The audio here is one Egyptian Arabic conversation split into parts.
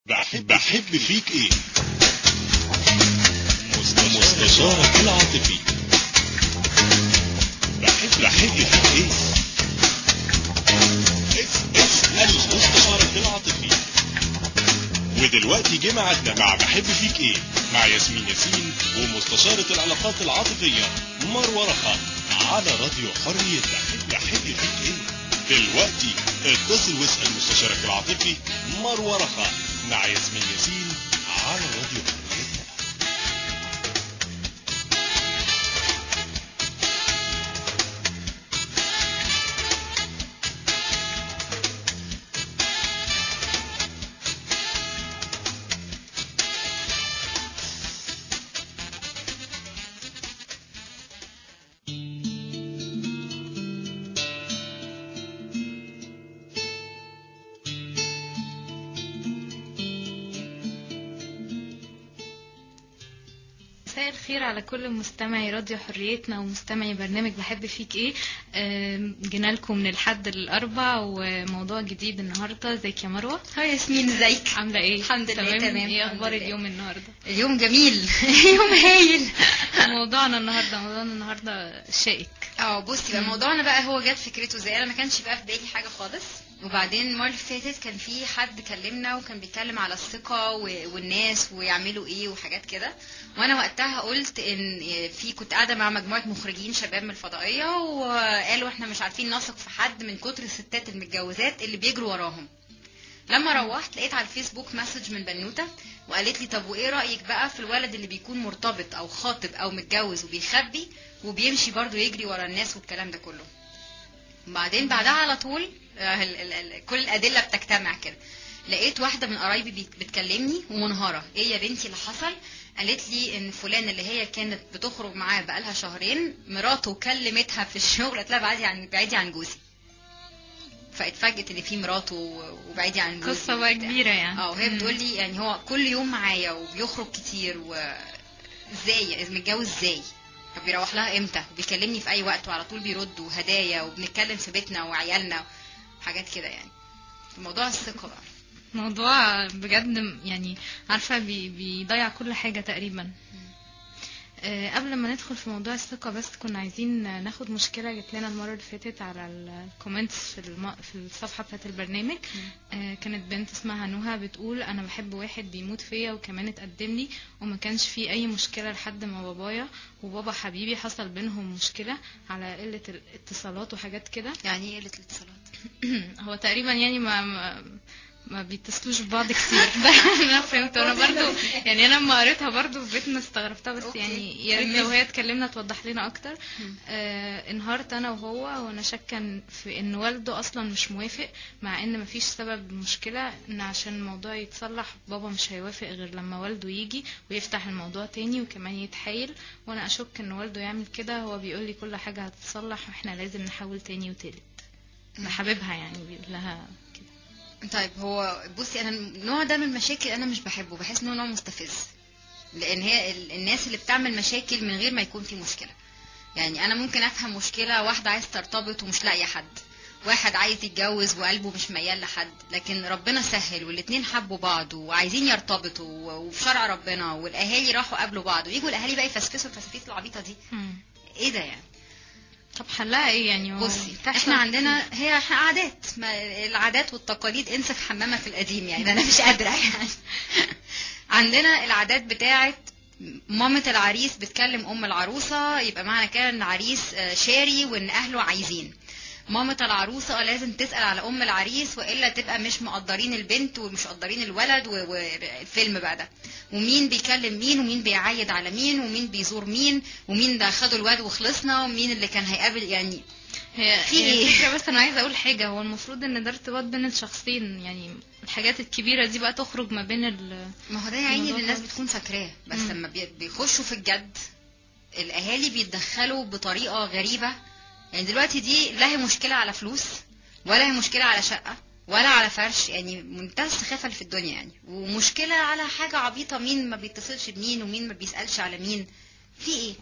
بحب, بحب فيك ايه مستشارك العاطفي بحب بحب فيك ايه اسأل مستشارك العاطفي ودلوقتي جه ميعادنا مع بحب فيك ايه مع ياسمين ياسين ومستشارة العلاقات العاطفية مروة رخا على راديو حريتنا بحب فيك ايه دلوقتي اتصل واسأل مستشارك العاطفي مروة رخا مع ياسمين ياسين على راديو حريتنا مساء الخير على كل مستمعي راديو حريتنا ومستمعي برنامج بحب فيك ايه آم، جينا لكم من الحد للاربع وموضوع جديد النهارده ازيك يا مروه هاي ياسمين ازيك عامله ايه الحمد لله، تمام، ايه الحمد اخبار لله. اليوم النهارده اليوم جميل يوم هايل موضوعنا النهارده موضوعنا النهارده شائك اه بصي بقى مم. موضوعنا بقى هو جت فكرته ازاي انا ما كانش بقى في بالي حاجه خالص وبعدين المره اللي فاتت كان في حد كلمنا وكان بيتكلم على الثقه و- والناس ويعملوا ايه وحاجات كده وانا وقتها قلت ان في كنت قاعده مع مجموعه مخرجين شباب من الفضائيه وقالوا احنا مش عارفين نثق في حد من كتر الستات المتجوزات اللي بيجروا وراهم لما روحت لقيت على الفيسبوك مسج من بنوته وقالت لي طب وايه رايك بقى في الولد اللي بيكون مرتبط او خاطب او متجوز وبيخبي وبيمشي برضه يجري ورا الناس والكلام ده كله بعدين بعدها على طول آه، ال- ال- ال- كل الادله بتجتمع كده لقيت واحده من قرايبي بت- بتكلمني ومنهاره ايه يا بنتي اللي حصل قالت لي ان فلان اللي هي كانت بتخرج معاه بقالها شهرين مراته كلمتها في الشغل قالت لها بعدي عن بعيدي عن جوزي فاتفاجئت ان في مراته وبعيدي عن جوزي قصه بقى وبتاع. كبيره يعني اه وهي مم. بتقول لي يعني هو كل يوم معايا وبيخرج كتير و ازاي متجوز ازاي طب بيروح لها امتى وبيكلمني في اي وقت وعلى طول بيرد وهدايا وبنتكلم في بيتنا وعيالنا حاجات كده يعني موضوع الثقه بقى موضوع بجد يعني عارفه بي- بيضيع كل حاجه تقريبا آه، قبل ما ندخل في موضوع الثقة بس كنا عايزين ناخد مشكلة جت لنا المرة اللي فاتت على الكومنتس في الم... في الصفحة بتاعت البرنامج آه، كانت بنت اسمها نهى بتقول أنا بحب واحد بيموت فيا وكمان اتقدم لي وما كانش في أي مشكلة لحد ما بابايا وبابا حبيبي حصل بينهم مشكلة على قلة الاتصالات وحاجات كده يعني ايه قله الاتصالات هو تقريبا يعني ما ما, ما بيتصلوش ببعض كتير ده انا فهمت انا برضو يعني انا لما قريتها برضو في بيتنا استغربتها بس أوكي. يعني يا ريت كملي. لو هي تكلمنا توضح لنا اكتر مم. آه انهارت انا وهو وانا شاكه إن- في ان والده اصلا مش موافق مع ان مفيش سبب المشكله ان عشان الموضوع يتصلح بابا مش هيوافق غير لما والده يجي ويفتح الموضوع تاني وكمان يتحايل وانا اشك ان والده يعمل كده هو بيقول لي كل حاجه هتتصلح واحنا لازم نحاول تاني وتالت ده حبيبها يعني بيقول لها كده طيب هو بصي انا النوع ده من المشاكل انا مش بحبه بحس انه نوع مستفز لان هي ال- الناس اللي بتعمل مشاكل من غير ما يكون في مشكله يعني انا ممكن افهم مشكله واحده عايز ترتبط ومش لاقيه حد واحد عايز يتجوز وقلبه مش ميال لحد لكن ربنا سهل والاتنين حبوا بعض وعايزين يرتبطوا و- وفي شرع ربنا والاهالي راحوا قابلوا بعض ويجوا الاهالي بقى يفسفسوا الفسافيس العبيطه دي ايه ده يعني طب حلها ايه يعني هو بصي بتحصل احنا عندنا كتير. هي عادات ما العادات والتقاليد انسى في حمامك القديم يعني ده انا مش قادره يعني عندنا العادات بتاعت مامة العريس بتكلم ام العروسه يبقى معنى كده ان العريس آه، شاري وان اهله عايزين مامة العروسة لازم تسأل على أم العريس وإلا تبقى مش مقدرين البنت ومش مقدرين الولد و- والفيلم بقى ده ومين بيكلم مين ومين بيعايد على مين ومين بيزور مين ومين ده خدوا الواد وخلصنا ومين اللي كان هيقابل يعني هي في هي إيه؟ الفكرة بس انا عايزه اقول حاجه هو المفروض ان ده ارتباط بين الشخصين يعني الحاجات الكبيره دي بقى تخرج ما بين ال ما هو ده يا عيني الموضوع اللي الناس خالص. بتكون فاكراه بس مم. لما بي- بيخشوا في الجد الاهالي بيتدخلوا بطريقه غريبه يعني دلوقتي دي لا هي مشكله على فلوس ولا هي مشكله على شقه ولا على فرش يعني منتهى السخافه اللي في الدنيا يعني ومشكله على حاجه عبيطه مين ما بيتصلش بمين ومين ما بيسالش على مين في ايه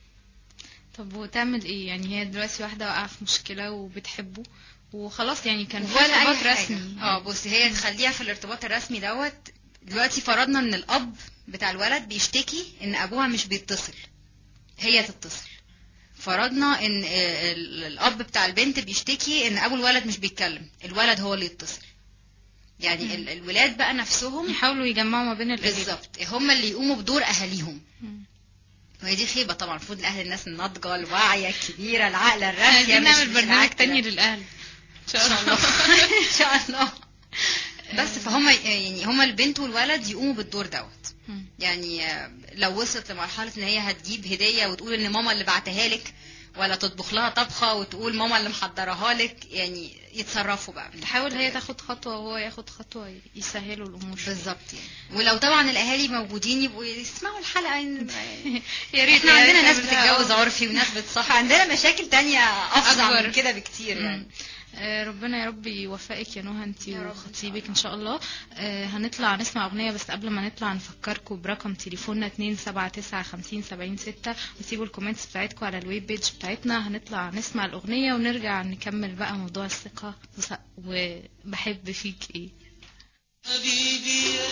طب وتعمل ايه يعني هي دلوقتي واحده واقعه في مشكله وبتحبه وخلاص يعني كان في ولا اي ارتباط حاجه رسمي اه بصي هي تخليها في الارتباط الرسمي دوت دلوقتي فرضنا ان الاب بتاع الولد بيشتكي ان ابوها مش بيتصل هي تتصل فرضنا ان آه، ال- الاب بتاع البنت بيشتكي ان ابو الولد مش بيتكلم الولد هو اللي يتصل يعني ال- الولاد بقى نفسهم يحاولوا يجمعوا ما بين الأهالي بالظبط هم اللي يقوموا بدور اهاليهم مم. وهي دي خيبه طبعا المفروض الاهل الناس الناضجه الواعيه الكبيره العاقله الراسيه عايزين مش- نعمل مش برنامج العك تاني ده. للأهل ان شاء الله ان شاء الله بس فهم يعني هم البنت والولد يقوموا بالدور دوت مم. يعني آه، لو وصلت لمرحله ان هي هتجيب هديه وتقول ان ماما اللي بعتها لك ولا تطبخ لها طبخه وتقول ماما اللي محضراها لك يعني يتصرفوا بقى تحاول هي تاخد خطوة وهو ياخد خطوة يسهلوا الأمور شوية. بالظبط يعني ولو طبعا الاهالي موجودين يبقوا يسمعوا الحلقه يعني يا ريت احنا عندنا يعني ناس تعملها بتتجوز أول. عرفي وناس بتصح عندنا مشاكل تانية افظع أكبر. من كده بكتير يعني مم. آه، ربنا يا رب يوفقك يا نهى انت يا رب إن وخطيبك ان شاء الله آه، هنطلع نسمع اغنيه بس قبل ما نطلع نفكركم برقم تليفوننا 2795076 وسيبوا الكومنتس بتاعتكم على الويب بيج بتاعتنا هنطلع نسمع الاغنيه ونرجع نكمل بقى موضوع الثقه وس- وبحب فيك ايه حبيبي يا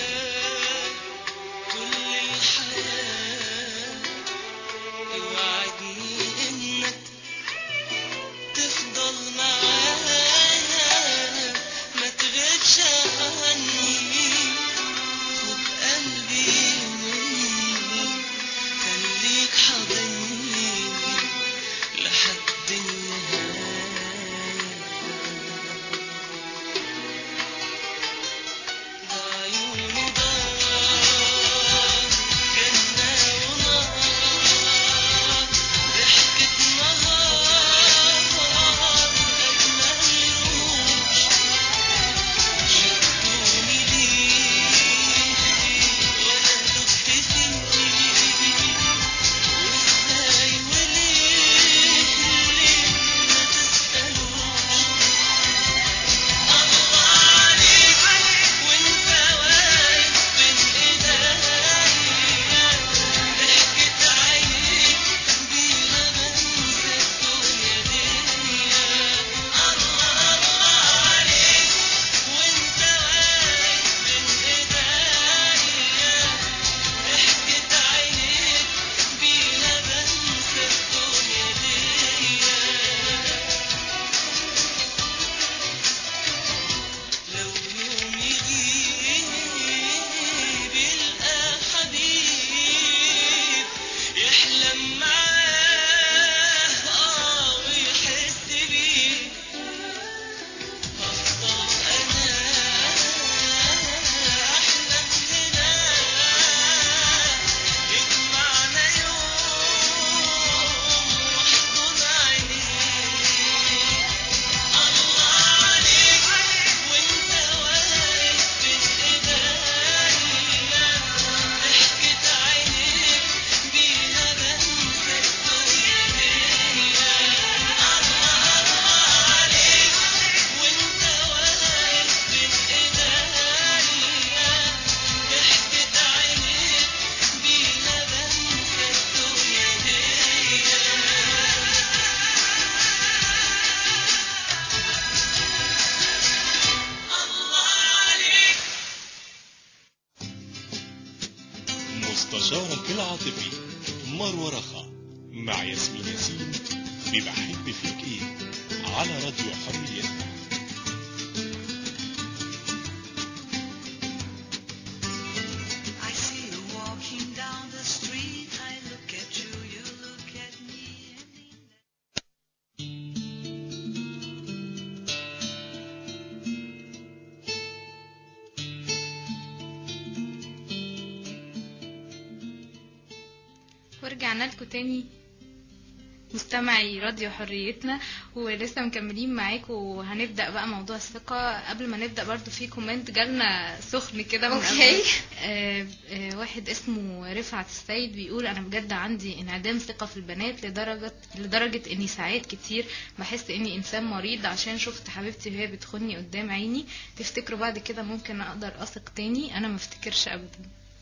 كل الحياة اوعدني انك تفضل معايا ما تغيبش عني خد قلبي مني خليك حاضني لحد النهاية ده عيونه دار جنة ونار ضحكة نهار أجمل رموش شدوني ليك وأنا دبت فيك وإزاي وليه ليه ما تسألوش الله عليك وانت واقف بين ايديا ضحكة عينيك بيها بنسى الدنيا دي الله الله عليك وانت واقف بين ايديا ضحكة عينيك بيها بنسى الدنيا دي لو يوم يغيب يلقى حبيب يحلم معاه اه ويحس بيه هفضل انا احلم هنا يجمعنا يوم واحضن عينيه الله عليك وانت واقف بين ايديا ضحكة عينيك بيها بنسى الدنيا دي الله الله عليك وانت واقف بين ايديا ضحكة عينيك بيها بنسى الدنيا دي الله عليك مستشارك العاطفي مروة رخا مع ياسمين ياسين ببحب فيك ايه على راديو حرية I see you walking down the street. I look at you, you look at me. ورجعنا لكم تاني مستمعي راديو حريتنا ولسه مكملين معاكم وهنبدا بقى موضوع الثقه قبل ما نبدا برضو في كومنت جالنا سخن كده من أوكي. قبل. آه آه واحد اسمه رفعت السيد بيقول انا بجد عندي انعدام ثقه في البنات لدرجه لدرجه اني ساعات كتير بحس اني انسان مريض عشان شفت حبيبتي وهي بتخوني قدام عيني تفتكروا بعد كده ممكن اقدر اثق تاني انا ما افتكرش ابدا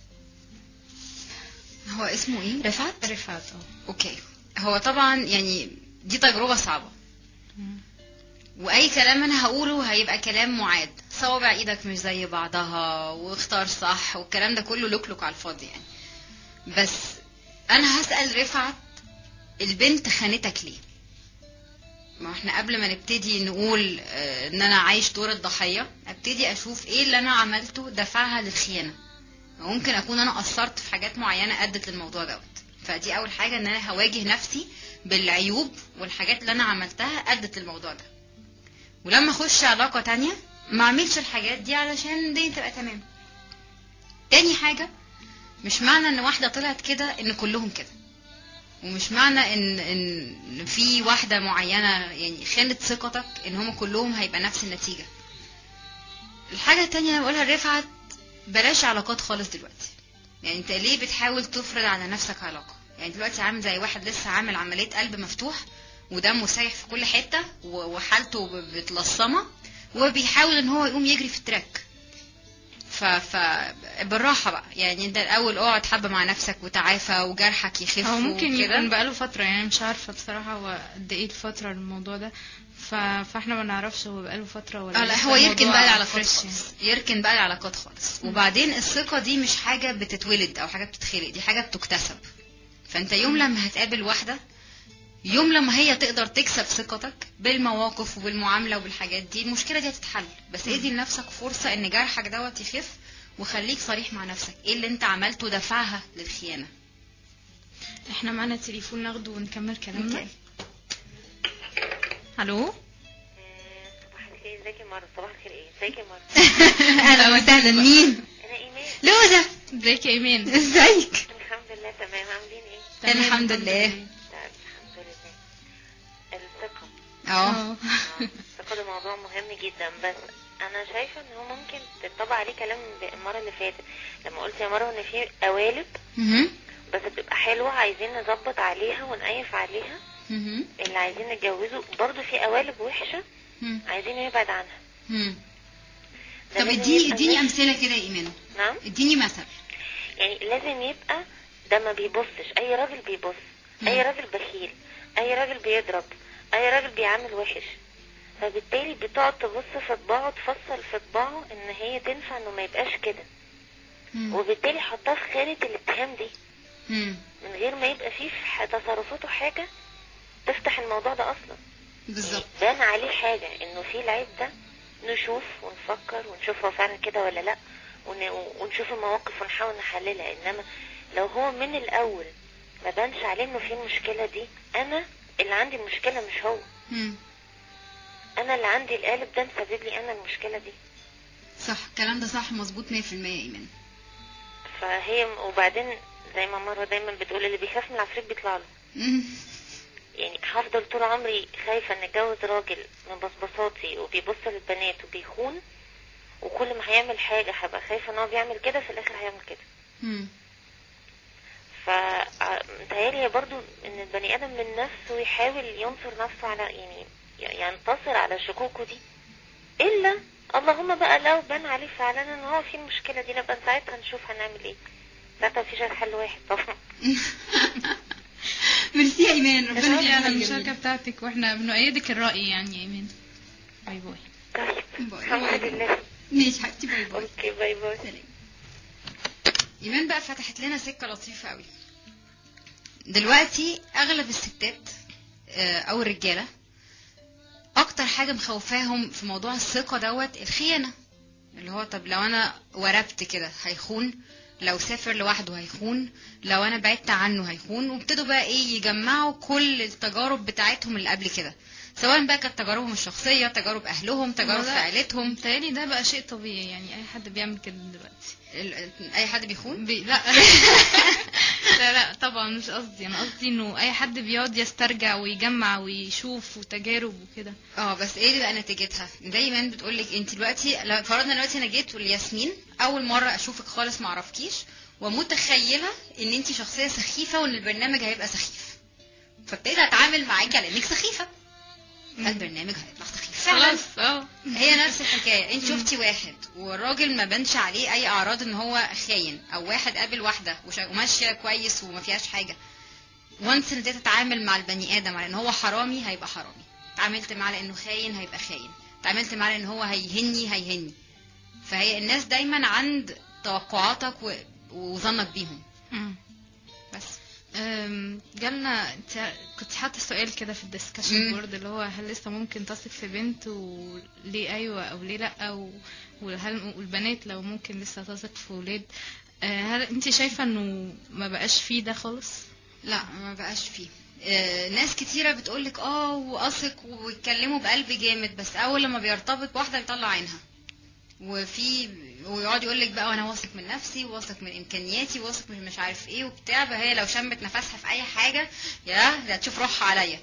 هو اسمه ايه رفعت رفعت اه اوكي هو طبعا يعني دي تجربة صعبة واي كلام انا هقوله هيبقى كلام معاد صوابع ايدك مش زي بعضها واختار صح والكلام ده كله لوكلوك على الفاضي يعني بس انا هسأل رفعت البنت خانتك ليه ما احنا قبل ما نبتدي نقول آه، ان انا عايش دور الضحية ابتدي اشوف ايه اللي انا عملته دفعها للخيانة ممكن اكون انا قصرت في حاجات معينة ادت للموضوع دوت فدي اول حاجة ان انا هواجه نفسي بالعيوب والحاجات اللي انا عملتها ادت للموضوع ده ولما اخش علاقة تانية ما اعملش الحاجات دي علشان الدنيا تبقى تمام تاني حاجة مش معنى ان واحدة طلعت كده ان كلهم كده ومش معنى ان ان في واحدة معينة يعني خانت ثقتك ان هم كلهم هيبقى نفس النتيجة الحاجة التانية اللي بقولها لرفعت بلاش علاقات خالص دلوقتي يعني انت ليه بتحاول تفرض على نفسك علاقة يعني دلوقتي عامل زي واحد لسه عامل عملية قلب مفتوح ودمه سايح في كل حتة و- وحالته ب- متلصمة وبيحاول ان هو يقوم يجري في التراك ف... ف بالراحة بقى يعني انت الاول اقعد حبة مع نفسك وتعافى وجرحك يخف هو ممكن وكده. يكون بقاله فترة يعني مش عارفة بصراحة هو قد ايه الفترة الموضوع ده ف... فاحنا ما نعرفش هو بقاله فترة ولا اه لا لسه هو يركن الموضوع بقى العلاقات فريش يعني. خالص يركن بقى العلاقات خالص وبعدين الثقة دي مش حاجة بتتولد او حاجة بتتخلق دي حاجة بتكتسب فانت يوم لما هتقابل واحدة يوم لما هي تقدر تكسب ثقتك بالمواقف وبالمعاملة وبالحاجات دي المشكلة دي هتتحل بس ادي لنفسك فرصة ان جرحك دوت يخف وخليك صريح مع نفسك ايه اللي انت عملته دفعها للخيانة احنا معانا تليفون ناخده ونكمل كلامنا اوكي. الو صباح الخير ازيك يا مروه صباح الخير ايه ازيك يا مروه اهلا وسهلا مين انا ايمان لوزة ازيك يا ايمان ازيك الحمد لله تمام عاملين ايه تمام، الحمد لله. طيب الحمد لله الثقه اه اه الثقه ده موضوع مهم جدا بس انا شايفه ان هو ممكن تطبق عليه كلام المره اللي فاتت لما قلت يا مروه ان في قوالب مهم. بس بتبقى حلوه عايزين نظبط عليها ونقيف عليها مهم. اللي عايزين نتجوزه برضه في قوالب وحشه مم. عايزين نبعد عنها مم. ده طب لازم اديني يبقى اديني الناس- امثله كده يا ايمان نعم اديني مثل يعني لازم يبقى ده ما بيبصش اي راجل بيبص اي مم. راجل بخيل اي راجل بيضرب اي راجل بيعامل وحش فبالتالي بتقعد تبص في طباعه تفصل في طباعه ان هي تنفع انه ما يبقاش كده مم. وبالتالي حطها في خانة الاتهام دي مم. من غير ما يبقى فيه في ح- تصرفاته حاجة تفتح الموضوع ده اصلا بالظبط بان عليه حاجة انه في العيب ده نشوف ونفكر ونشوف هو فعلا كده ولا لا ون- ونشوف المواقف ونحاول نحللها انما لو هو من الاول ما بانش عليه انه في المشكلة دي انا اللي عندي المشكلة مش هو مم. انا اللي عندي القالب ده مسبب لي انا المشكلة دي صح الكلام ده صح مظبوط 100% يا ايمان فهي وبعدين زي ما مرة دايما بتقول اللي بيخاف من العفريت بيطلع له مم. يعني هفضل طول عمري خايفة ان اتجوز راجل من بصبصاتي وبيبص للبنات وبيخون وكل ما هيعمل حاجة هبقى خايفة ان هو بيعمل كده في الاخر هيعمل كده مم. فمتهيألي هي برضو ان البني ادم من نفسه يحاول ينصر نفسه على يعني ينتصر على شكوكه دي الا اللهم بقى لو بان عليه فعلا ان هو في المشكلة دي نبقى ساعتها نشوف هنعمل ايه ساعتها مفيش غير حل واحد طبعا ميرسي يا ايمان ربنا شكرا على يخليك المشاركة بتاعتك واحنا بنؤيدك الرأي يعني يا ايمان باي باي طيب باي. الحمد لله ماشي حبيبتي باي باي اوكي باي باي سلام ايمان بقى فتحت لنا سكه لطيفه قوي دلوقتي اغلب الستات آه، او الرجاله اكتر حاجه مخوفاهم في موضوع الثقه دوت الخيانه اللي هو طب لو انا وربت كده هيخون لو سافر لوحده هيخون لو انا بعدت عنه هيخون وابتدوا بقى ايه يجمعوا كل التجارب بتاعتهم اللي قبل كده سواء بقى كانت تجاربهم الشخصيه تجارب اهلهم تجارب في لا. عيلتهم متهيألي ده بقى شيء طبيعي يعني اي حد بيعمل كده دلوقتي ال- اي حد بيخون بي... لا لا لا طبعا مش قصدي انا قصدي انه اي حد بيقعد يسترجع ويجمع ويشوف وتجارب وكده اه بس ايه اللي بقى نتيجتها دايما بتقول لك انت دلوقتي لو فرضنا دلوقتي انا جيت والياسمين اول مره اشوفك خالص ما اعرفكيش ومتخيله ان انت شخصيه سخيفه وان البرنامج هيبقى سخيف فابتديت اتعامل معاكي على انك سخيفه فالبرنامج هيطلع سخيف فعلا خلاص اه هي نفس الحكايه انت شفتي واحد والراجل ما بانش عليه اي اعراض ان هو خاين او واحد قابل واحده وشا- وماشيه كويس وما فيهاش حاجه وانس ان انت تتعامل مع البني ادم على ان هو حرامي هيبقى حرامي اتعاملت معاه لانه خاين هيبقى خاين اتعاملت معاه لان هو هيهني هيهني فهي الناس دايما عند توقعاتك و- وظنك بيهم مم. بس أم، جالنا انت كنت حاطه سؤال كده في الدسكشن مم. بورد اللي هو هل لسه ممكن تثق في بنت وليه ايوه او ليه لا و- وهل والبنات لو ممكن لسه تثق في ولاد أه، هل انت شايفه انه ما بقاش فيه ده خالص لا ما بقاش فيه آه، ناس كتيرة بتقولك اه واثق ويتكلموا بقلب جامد بس اول لما بيرتبط بواحدة بيطلع عينها وفي ويقعد يقولك بقى وانا واثق من نفسي واثق من امكانياتي واثق من مش عارف ايه وبتاع فهي لو شمت نفسها في اي حاجة يا ده هتشوف روحها عليا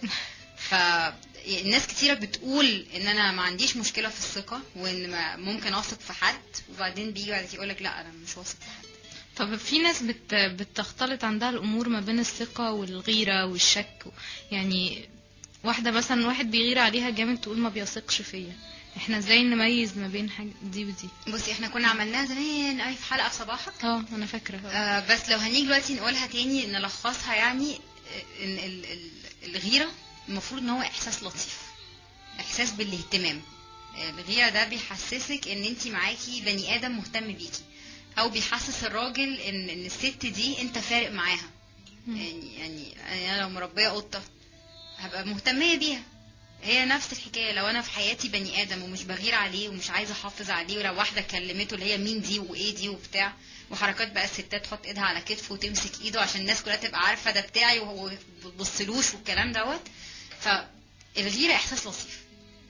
فالناس كتيرة بتقول ان انا ما عنديش مشكلة في الثقة وان ما ممكن اثق في حد وبعدين بيجي بعد كده يقولك لا انا مش واثق في حد طب في ناس بت بتختلط عندها الامور ما بين الثقه والغيره والشك يعني واحده مثلا واحد بيغير عليها جامد تقول ما بيثقش فيا احنا ازاي نميز ما بين حاجه دي ودي بصي احنا كنا عملناها زمان قوي في حلقة في صباحك اه انا فاكره آه بس لو هنيجي دلوقتي نقولها تاني نلخصها يعني آه، ان ال- ال- الغيرة المفروض ان هو احساس لطيف احساس بالاهتمام آه، الغيرة ده بيحسسك ان انت معاكي بني ادم مهتم بيكي او بيحسس الراجل ان ان الست دي انت فارق معاها مم. يعني يعني انا لو مربيه قطه هبقى مهتميه بيها هي نفس الحكايه لو انا في حياتي بني ادم ومش بغير عليه ومش عايزه احافظ عليه ولو واحده كلمته اللي هي مين دي وايه دي وبتاع وحركات بقى الستات تحط ايدها على كتفه وتمسك ايده عشان الناس كلها تبقى عارفه ده بتاعي وهو ما بتبصلوش والكلام دوت فالغيره احساس لطيف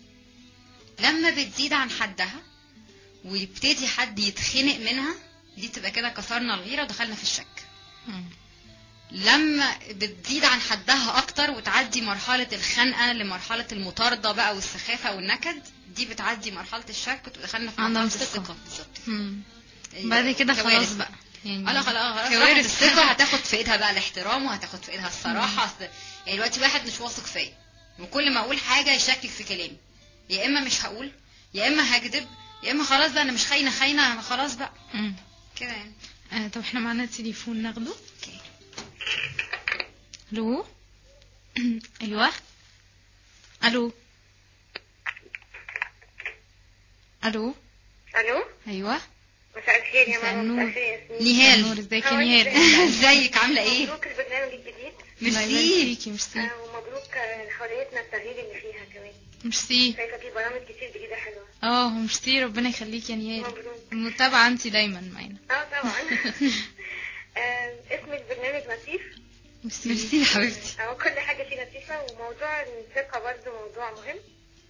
لما بتزيد عن حدها ويبتدي حد يتخنق منها دي تبقى كده كسرنا الغيره ودخلنا في الشك مم. لما بتزيد عن حدها اكتر وتعدي مرحلة الخنقة لمرحلة المطاردة بقى والسخافة والنكد دي بتعدي مرحلة الشك ودخلنا في عندها مرحلة ثقة. الثقة بالظبط مم. بعد كده كوارث. خلاص بقى يعني اه لا خلاص خلاص كوارث. راحت الثقة هتاخد في ايدها بقى الاحترام وهتاخد في ايدها الصراحة أصل يعني دلوقتي واحد مش واثق فيا وكل ما اقول حاجة يشكك في كلامي يا اما مش هقول يا اما هكذب يا اما خلاص بقى انا مش خاينة خاينة أنا خلاص بقى مم. كده يعني آه طب احنا معانا تليفون ناخده اوكي الو ايوه الو الو الو ايوه مساء الخير يا مساء ماما النور. مساء الخير يا ياسمين نور نهال ازيك يا هاي، نهال ازيك؟ ازيك عاملة ايه مبروك البرنامج الجديد الله يبارك ميرسي فيكي ميرسي آه، ومبروك آه، حريتنا التغيير اللي فيها كمان ميرسي شايفه في برامج كتير جديده حلوه اه ميرسي ربنا يخليك يا نهال مبروك متابعة انت دايما معانا اه طبعا آه، اسم البرنامج لطيف ميرسي ميرسي يا حبيبتي أو كل حاجة فيه لطيفة وموضوع الثقة برضه موضوع مهم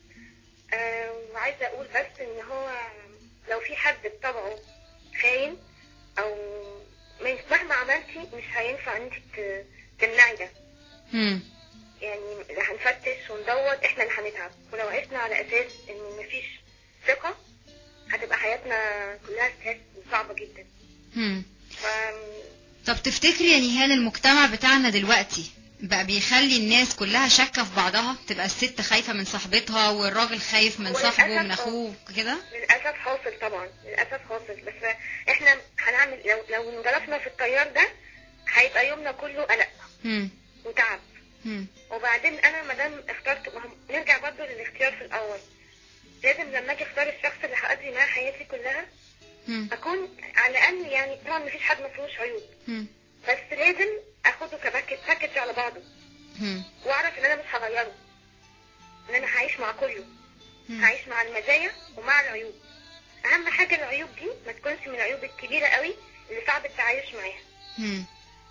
آه، وعايزة أقول بس إن هو لو في حد بطبعه خاين أو من- مهما عملتي مش هينفع إن أنت ت- تمنعي ده مم. يعني هنفتش وندور إحنا اللي هنتعب ولو عشنا على أساس إن مفيش ثقة هتبقى حياتنا كلها ستريس وصعبة جدا مم. ف طب تفتكري يا نهال المجتمع بتاعنا دلوقتي بقى بيخلي الناس كلها شاكة في بعضها تبقى الست خايفة من صاحبتها والراجل خايف من صاحبه وللأسف من اخوه كده للأسف حاصل طبعا للأسف حاصل بس احنا هنعمل لو لو انجرفنا في التيار ده هيبقى يومنا كله قلق مم. وتعب مم. وبعدين انا ما دام اخترت ما هم- نرجع برضه للاختيار في الاول لازم لما اجي اختار الشخص اللي هقضي معاه حياتي كلها مم. اكون على الاقل يعني طبعا مفيش حد ما فيهوش عيوب مم. بس لازم اخده كباكج باكج على بعضه مم. واعرف ان انا مش هغيره ان انا هعيش مع كله مم. هعيش مع المزايا ومع العيوب اهم حاجه العيوب دي ما تكونش من العيوب الكبيره قوي اللي صعب التعايش معاها مم.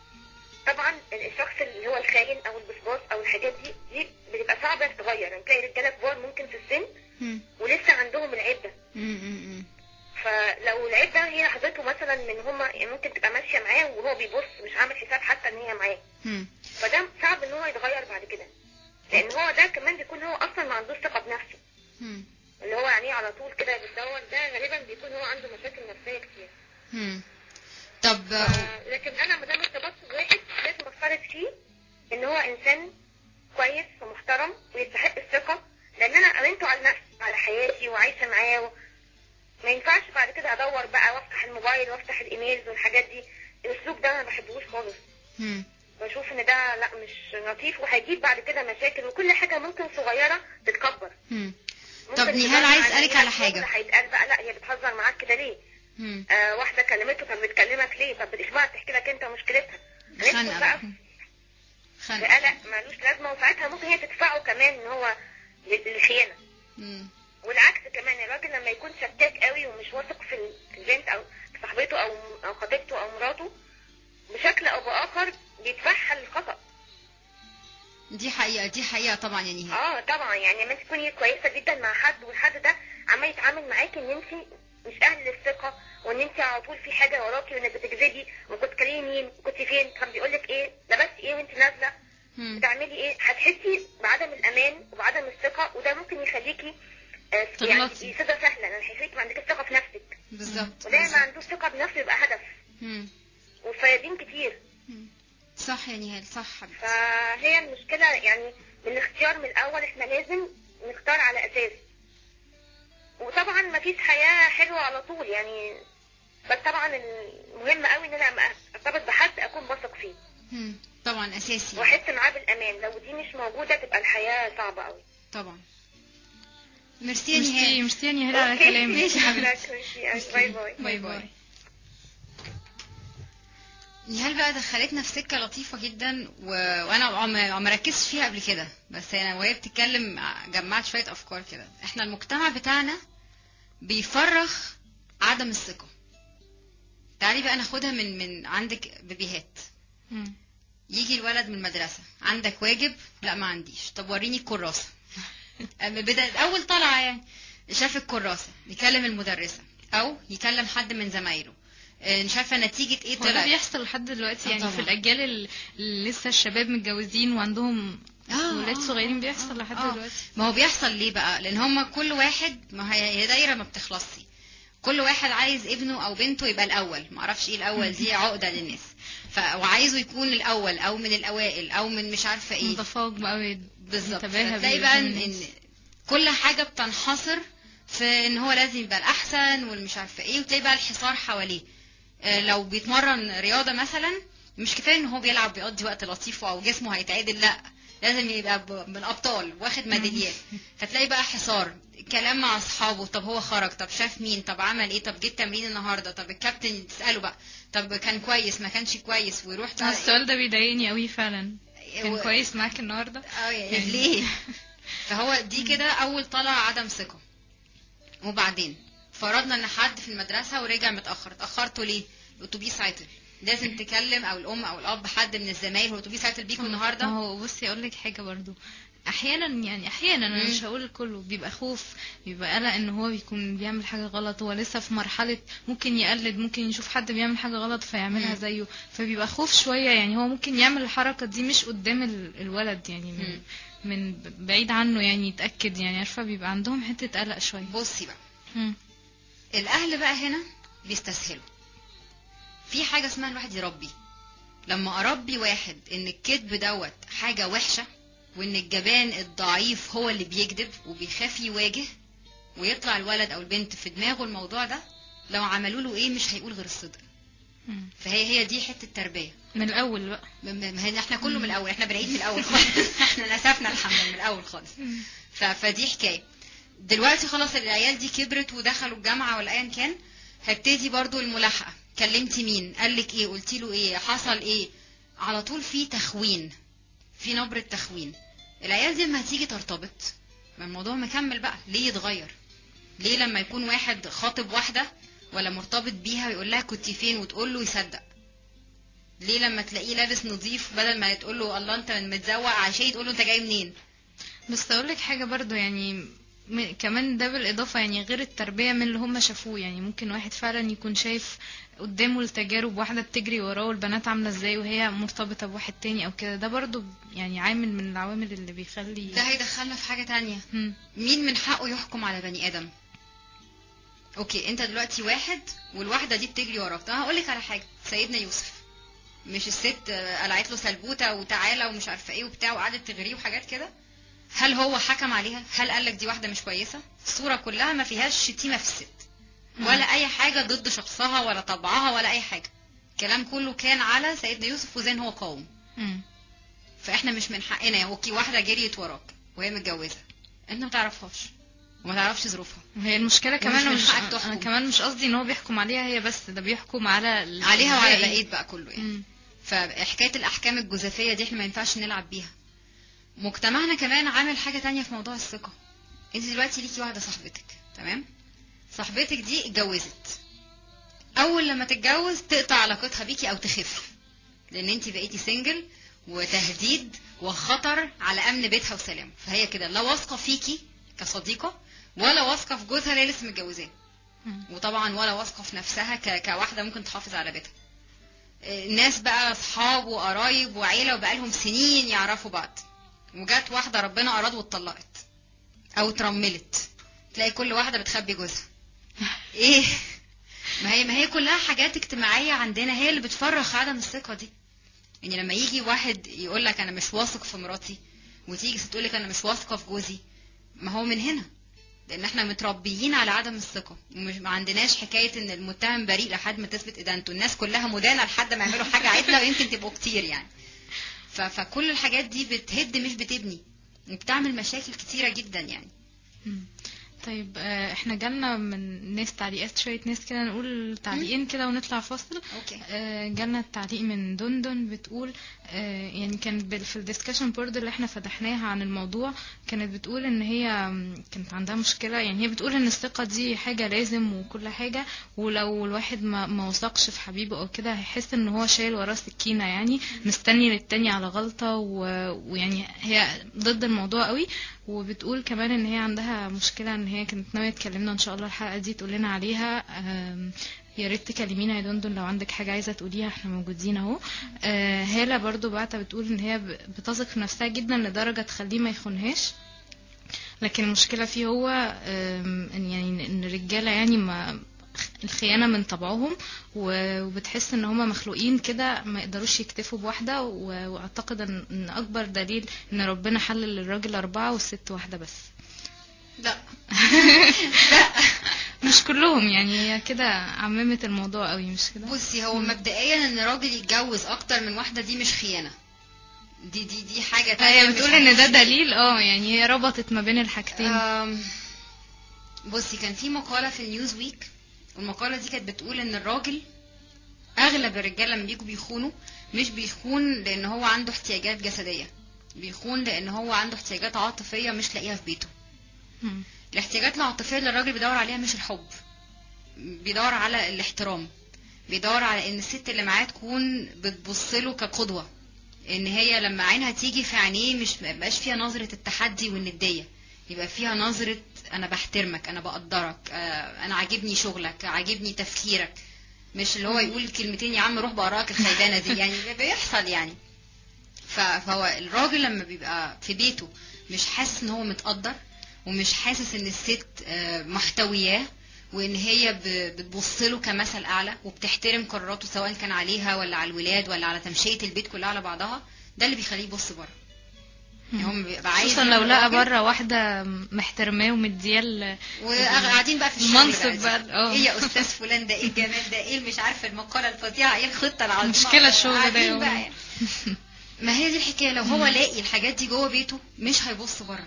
طبعا الشخص اللي هو الخاين او البسباس او الحاجات دي دي بتبقى صعبه تتغير يعني تلاقي رجاله كبار ممكن في السن مم. ولسه عندهم العيب ده مم. مم. فلو العيب ده هي لحظته مثلا من هما يعني ممكن تبقى ماشيه معاه وهو بيبص مش عامل حساب حتى ان هي معاه مم. فده صعب ان هو يتغير بعد كده لان هو ده كمان بيكون هو اصلا ما عندوش ثقه بنفسه مم. اللي هو يعني على طول كده بيدور ده غالبا بيكون هو عنده مشاكل نفسيه كتير مم. طب ف- لكن انا ما دام ارتبطت بواحد لازم افترض فيه ان هو انسان كويس ومحترم ويستحق الثقه لان انا امنته على نفسي على حياتي وعايشه معاه و... ما ينفعش بعد كده ادور بقى وافتح الموبايل وافتح الايميلز والحاجات دي الاسلوب ده انا ما بحبوش خالص مم. بشوف ان ده لا مش لطيف وهيجيب بعد كده مشاكل وكل حاجه ممكن صغيره تتكبر مم. طب ممكن نهال تدور عايز على أسألك إيه على الشغل حاجة. هيتقال بقى لا هي بتهزر معاك كده ليه مم. آه واحده كلمته طب بتكلمك ليه طب بتسمعها تحكي لك انت مشكلتها هندخل خنقة بقى بقى. خنقة بقلق ملوش لازمه وساعتها ممكن هي تدفعه كمان ان هو للخيانه مم. والعكس كمان الراجل لما يكون شكاك قوي ومش واثق في البنت او في صاحبته او او خطيبته او مراته بشكل او باخر بيدفعها للخطا دي حقيقة دي حقيقة طبعا يا نهال اه طبعا يعني لما انت تكوني كويسه جدا مع حد والحد ده عمال يتعامل معاكي ان انت مش اهل للثقه وان انت على طول في حاجه وراكي وانك بتكذبي وكنت تكلمي مين كنت فين كان بيقول لك ايه لبستي ايه وانت نازله مم. بتعملي ايه هتحسي بعدم الامان وبعدم الثقه وده ممكن يخليكي آه، يعني تغلطي. يصير سهله لان هيخليكي ما عندكش ثقه في نفسك بالظبط وده ما بالظبط. عندوش ثقه بنفسه يبقى هدف مم. والفيادين كتير مم. صح يا نهال صح حبيبتي فهي المشكله يعني من الاختيار من الاول احنا لازم نختار على اساس وطبعا ما فيش حياه حلوه على طول يعني بس طبعا المهم قوي ان انا لما ارتبط بحد اكون بثق فيه مم. طبعا اساسي واحس معاه بالامان لو دي مش موجوده تبقى الحياه صعبه قوي طبعا ميرسي يا ميرسي نهال ميرسي يا نهال على أوكي. كلامك ماشي يا حبيبتي. ماشي، باي باي باي باي نهال بقى دخلتنا في سكه لطيفه جدا و... وانا ما ما ركزتش فيها قبل كده بس انا وهي بتتكلم جمعت شويه افكار كده احنا المجتمع بتاعنا بيفرغ عدم الثقه تعالي بقى ناخدها من من عندك بيبيهات مم. يجي الولد من المدرسة عندك واجب لا ما عنديش طب وريني الكراسة بدأ أول طلعة يعني شاف الكراسة يكلم المدرسة أو يكلم حد من زمايله آه، مش عارفة نتيجة ايه هو ده طلعت بيحصل لحد دلوقتي آه يعني طبعا. في الاجيال ال- اللي لسه الشباب متجوزين وعندهم آه، ولاد آه، صغيرين آه، بيحصل لحد آه. دلوقتي ما هو بيحصل ليه بقى لان هما كل واحد ما هي هي دايره ما بتخلصش كل واحد عايز ابنه او بنته يبقى الاول ما اعرفش ايه الاول دي عقده للناس ف وعايزه يكون الاول او من الاوائل او من مش عارفه ايه متفوق بقى ويت- بالظبط يتباهى تلاقي بقى ان بالناس. إن كل حاجه بتنحصر في ان هو لازم يبقى الاحسن والمش عارفه ايه وتلاقي بقى الحصار حواليه آه، لو بيتمرن رياضه مثلا مش كفايه ان هو بيلعب بيقضي وقت لطيف او جسمه هيتعدل لا لازم يبقى ب- من الابطال واخد ميداليات فتلاقي بقى حصار كلام مع اصحابه طب هو خرج طب شاف مين طب عمل ايه طب جه التمرين النهارده طب الكابتن تساله بقى طب كان كويس ما كانش كويس ويروح آه، بقى السؤال ده بيضايقني قوي فعلا كان و- كويس معاك النهارده اه يعني ليه فهو دي كده اول طلع عدم ثقه وبعدين فرضنا ان حد في المدرسه ورجع متاخر اتاخرتوا ليه الاتوبيس عطل لازم تكلم او الام او الاب حد من الزمايل هو الاتوبيس عطل بيكم ما النهارده هو بصي اقول لك حاجه برضو احيانا يعني احيانا انا مم. مش هقول كله بيبقى خوف بيبقى قلق ان هو بيكون بيعمل حاجه غلط هو لسه في مرحله ممكن يقلد ممكن يشوف حد بيعمل حاجه غلط فيعملها مم. زيه فبيبقى خوف شويه يعني هو ممكن يعمل الحركه دي مش قدام ال- الولد يعني من مم. من بعيد عنه يعني يتاكد يعني عارفه بيبقى عندهم حته قلق شويه بصي بقى مم. الاهل بقى هنا بيستسهلوا في حاجه اسمها الواحد يربي لما اربي واحد ان الكذب دوت حاجه وحشه وان الجبان الضعيف هو اللي بيكذب وبيخاف يواجه ويطلع الولد او البنت في دماغه الموضوع ده لو عملوا له ايه مش هيقول غير الصدق مم. فهي هي دي حته تربيه من الاول بقى م- م- ما هي احنا كله من الاول احنا بنعيد من الاول خالص احنا نسفنا الحمل من الاول خالص ف- فدي حكايه دلوقتي خلاص العيال دي كبرت ودخلوا الجامعه ولا ايا كان هبتدي برضو الملاحقه كلمتي مين قال لك ايه قلتي له ايه حصل ايه على طول في تخوين في نبره تخوين العيال دي لما هتيجي ترتبط ما الموضوع مكمل بقى ليه يتغير ليه لما يكون واحد خاطب واحده ولا مرتبط بيها ويقول لها كنت فين وتقول له يصدق ليه لما تلاقيه لابس نظيف بدل ما تقول له الله انت متزوق عشان تقول له انت جاي منين بس اقول لك حاجه برضو يعني م- كمان ده بالاضافه يعني غير التربيه من اللي هم شافوه يعني ممكن واحد فعلا يكون شايف قدامه التجارب واحده بتجري وراه والبنات عامله ازاي وهي مرتبطه بواحد تاني او كده ده برضو يعني عامل من العوامل اللي بيخلي ده هيدخلنا في حاجه تانية مم. مين من حقه يحكم على بني ادم اوكي انت دلوقتي واحد والواحده دي بتجري وراك طب هقول لك على حاجه سيدنا يوسف مش الست آه، قلعت له سلبوته وتعالى ومش عارفه ايه وبتاع وقعدت تغريه وحاجات كده هل هو حكم عليها هل قال لك دي واحده مش كويسه الصوره كلها ما فيهاش شتيمه في الست ولا اي حاجه ضد شخصها ولا طبعها ولا اي حاجه الكلام كله كان على سيدنا يوسف وزي إن هو قوم مم. فاحنا مش من حقنا يا اوكي واحده جريت وراك وهي متجوزه انت ما تعرفهاش وما تعرفش ظروفها هي المشكله كمان من مش حقك تحكم. انا كمان مش قصدي ان هو بيحكم عليها هي بس ده بيحكم على ال- عليها وعلى الباقي. بقيه بقى كله يعني مم. فحكايه الاحكام الجزافيه دي احنا ما ينفعش نلعب بيها مجتمعنا كمان عامل حاجه تانية في موضوع الثقه انت دلوقتي ليكي واحده صاحبتك تمام صاحبتك دي اتجوزت اول لما تتجوز تقطع علاقتها بيكي او تخف لان انت بقيتي سنجل وتهديد وخطر على امن بيتها وسلامه فهي كده لا واثقه فيكي كصديقه ولا واثقه في جوزها اللي هي لسه متجوزاه مم. وطبعا ولا واثقه في نفسها ك... كواحده ممكن تحافظ على بيتها ناس بقى اصحاب وقرايب وعيله وبقالهم سنين يعرفوا بعض وجات واحده ربنا اراد واتطلقت او اترملت تلاقي كل واحده بتخبي جوزها ايه ما هي ما هي كلها حاجات اجتماعيه عندنا هي اللي بتفرخ عدم الثقه دي يعني لما يجي واحد يقول لك انا مش واثق في مراتي وتيجي ست تقول لك انا مش واثقه في جوزي ما هو من هنا لان احنا متربيين على عدم الثقه ومش ما عندناش حكايه ان المتهم بريء لحد ما تثبت ادانته الناس كلها مدانه لحد ما يعملوا حاجه عدله ويمكن تبقوا كتير يعني ف... فكل الحاجات دي بتهد مش بتبني وبتعمل مشاكل كتيره جدا يعني مم. طيب آه، احنا جالنا من ناس تعليقات شويه ناس كده نقول تعليقين كده ونطلع فاصل اوكي آه، جالنا التعليق من دندن بتقول آه، يعني كانت بال- في الديسكشن بورد اللي احنا فتحناها عن الموضوع كانت بتقول ان هي م، كانت عندها مشكله يعني هي بتقول ان الثقه دي حاجه لازم وكل حاجه ولو الواحد ما ما وثقش في حبيبه او كده هيحس ان هو شايل وراه سكينه يعني مستني للتاني على غلطه و- ويعني هي ضد الموضوع قوي وبتقول كمان ان هي عندها مشكله ان هي كانت ناويه تكلمنا ان شاء الله الحلقه دي تقول لنا عليها آم، يا ريت تكلمينا يا دندن لو عندك حاجه عايزه تقوليها احنا موجودين اهو آه، هاله برضو بعتها بتقول ان هي ب- بتثق في نفسها جدا لدرجه تخليه ما يخونهاش لكن المشكله فيه هو آم، ان يعني ان الرجاله يعني ما الخيانه من طبعهم و- وبتحس ان هما مخلوقين كده ما يقدروش يكتفوا بواحده و- واعتقد ان إن اكبر دليل ان ربنا حلل للراجل اربعه والست واحده بس لا مش كلهم يعني هي كده عممت الموضوع قوي مش كده بصي هو مبدئيا ان راجل يتجوز اكتر من واحده دي مش خيانه دي دي دي حاجه تانية هي مش بتقول ان ده حاجة. دليل اه يعني هي ربطت ما بين الحاجتين آم، بصي كان في مقالة في النيوز ويك والمقالة دي كانت بتقول ان الراجل اغلب الرجال لما بيجوا بيخونوا مش بيخون لان هو عنده احتياجات جسدية بيخون لان هو عنده احتياجات عاطفية مش لاقيها في بيته مم. الاحتياجات العاطفية اللي الراجل بيدور عليها مش الحب بيدور على الاحترام بيدور على ان الست اللي معاه تكون بتبص له كقدوة ان هي لما عينها تيجي في عينيه مش مبقاش فيها نظرة التحدي والندية يبقى فيها نظرة انا بحترمك انا بقدرك آه، انا عاجبني شغلك عاجبني تفكيرك مش اللي هو يقول كلمتين يا عم روح بقراك الخيبانة دي يعني بيحصل يعني ف- فهو الراجل لما بيبقى في بيته مش حاسس ان هو متقدر ومش حاسس ان الست آه، محتوياه وان هي ب- بتبص له كمثل اعلى وبتحترم قراراته سواء كان عليها ولا على الولاد ولا على تمشيه البيت كلها على بعضها ده اللي بيخليه يبص بره يعني هو بيبقى عايز خصوصا لو من لقى الراجل- بره واحده محترماه ومدياه ال- وقاعدين بقى في الشغل المنصب بقى, بقى، اه. ايه يا استاذ فلان ده ايه الجمال ده ايه مش عارفه المقاله الفظيعه ايه الخطه العظيمه مشكلة الشغل ده قاعدين يوم. بقى يعني. ما هي دي الحكايه لو هو لاقي الحاجات دي جوه بيته مش هيبص بره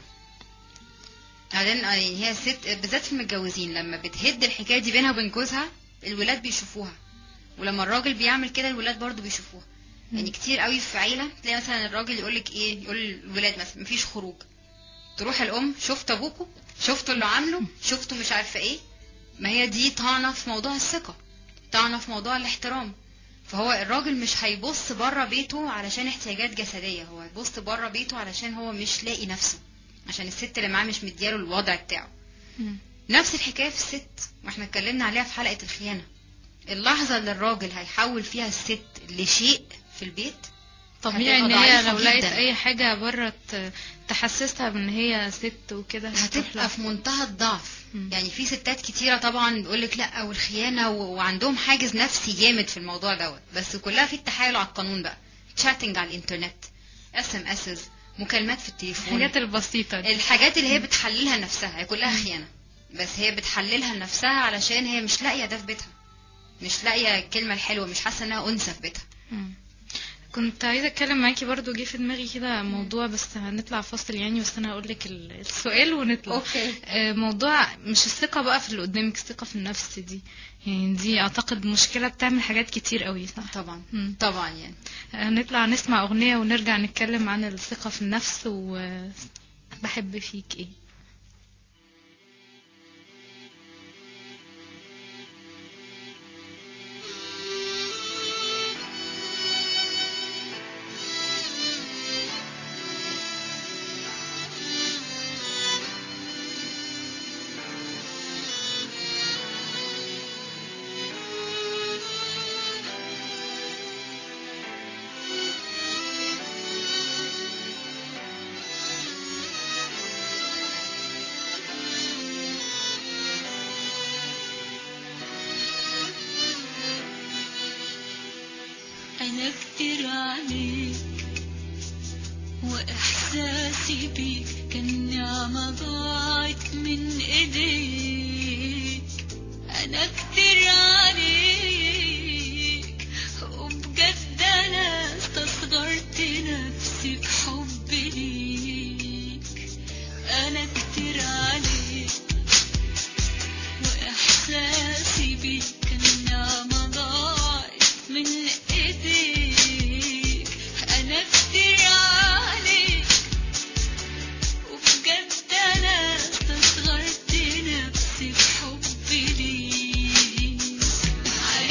بعدين يعني هي الست بالذات في المتجوزين لما بتهد الحكايه دي بينها وبين جوزها الولاد بيشوفوها ولما الراجل بيعمل كده الولاد برضو بيشوفوها يعني كتير قوي في عيله تلاقي مثلا الراجل يقول لك ايه يقول للولاد مثلا مفيش خروج تروح الام شفت ابوكوا شفتوا اللي عامله شفتوا مش عارفه ايه ما هي دي طعنه في موضوع الثقه طعنه في موضوع الاحترام فهو الراجل مش هيبص بره بيته علشان احتياجات جسديه هو هيبص بره بيته علشان هو مش لاقي نفسه عشان الست اللي معاه مش مدياله الوضع بتاعه مم. نفس الحكايه في الست واحنا اتكلمنا عليها في حلقه الخيانه اللحظه اللي الراجل هيحول فيها الست لشيء في البيت طبيعي ان هتبقى هي ضعيفة لو لقيت جداً. اي حاجه بره ت- تحسسها بان هي ست وكده هتروح هتبقى لها. في منتهى الضعف مم. يعني في ستات كتيره طبعا بيقول لك لا والخيانه و... وعندهم حاجز نفسي جامد في الموضوع دوت بس كلها في التحايل على القانون بقى تشاتنج على الانترنت اس ام اسز مكالمات في التليفون الحاجات البسيطه دي الحاجات اللي هي بتحللها لنفسها هي كلها خيانه بس هي بتحللها لنفسها علشان هي مش لاقيه ده في بيتها مش لاقيه الكلمه الحلوه مش حاسه انها انثى في بيتها مم. كنت عايزه اتكلم معاكي برضو جه في دماغي كده موضوع بس هنطلع فاصل يعني بس انا هقول لك السؤال ونطلع اوكي آه، موضوع مش الثقه بقى في اللي قدامك الثقه في النفس دي يعني دي اعتقد مشكله بتعمل حاجات كتير قوي صح طبعا مم. طبعا يعني هنطلع نسمع اغنيه ونرجع نتكلم عن الثقه في النفس وبحب فيك ايه أنا كتير عليك وإحساسي بيك كان نعمة ضاعت من إيديك أنا كتير عليك وبجد أنا استصغرت نفسي بحبي ليك أنا كتير عليك وإحساسي بيك كان نعمة ضاعت من إيديك أنا كتير عليك وبجد أنا استصغرت نفسي بحبي ليك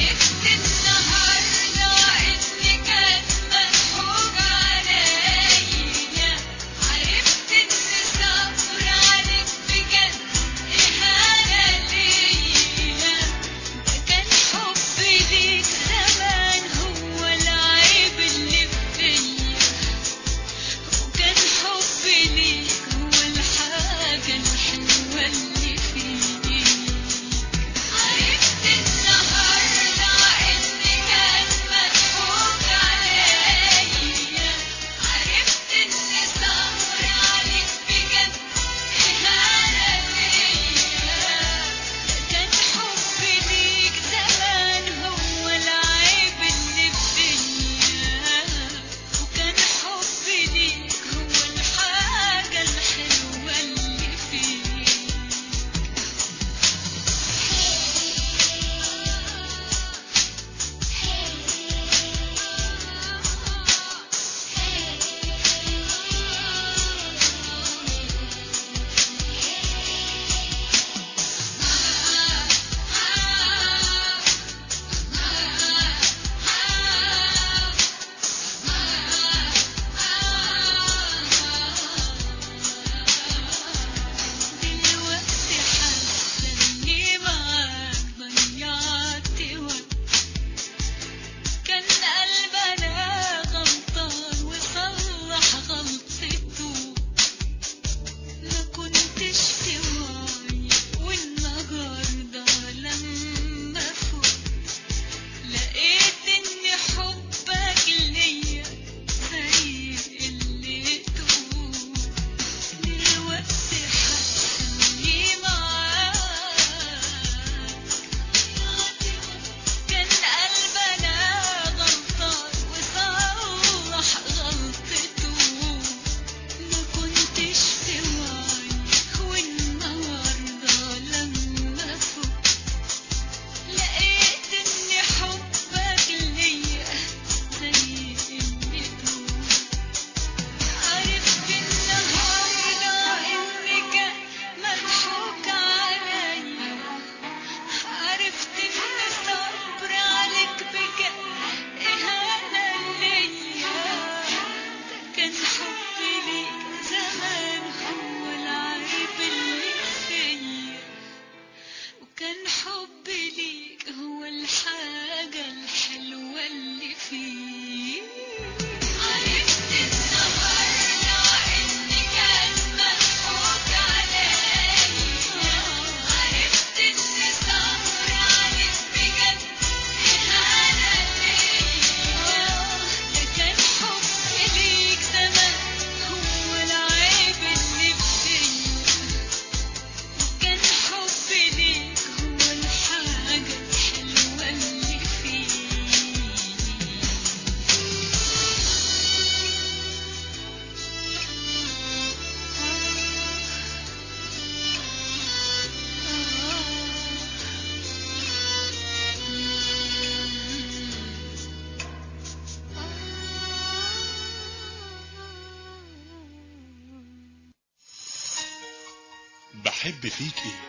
أحب فيك إيه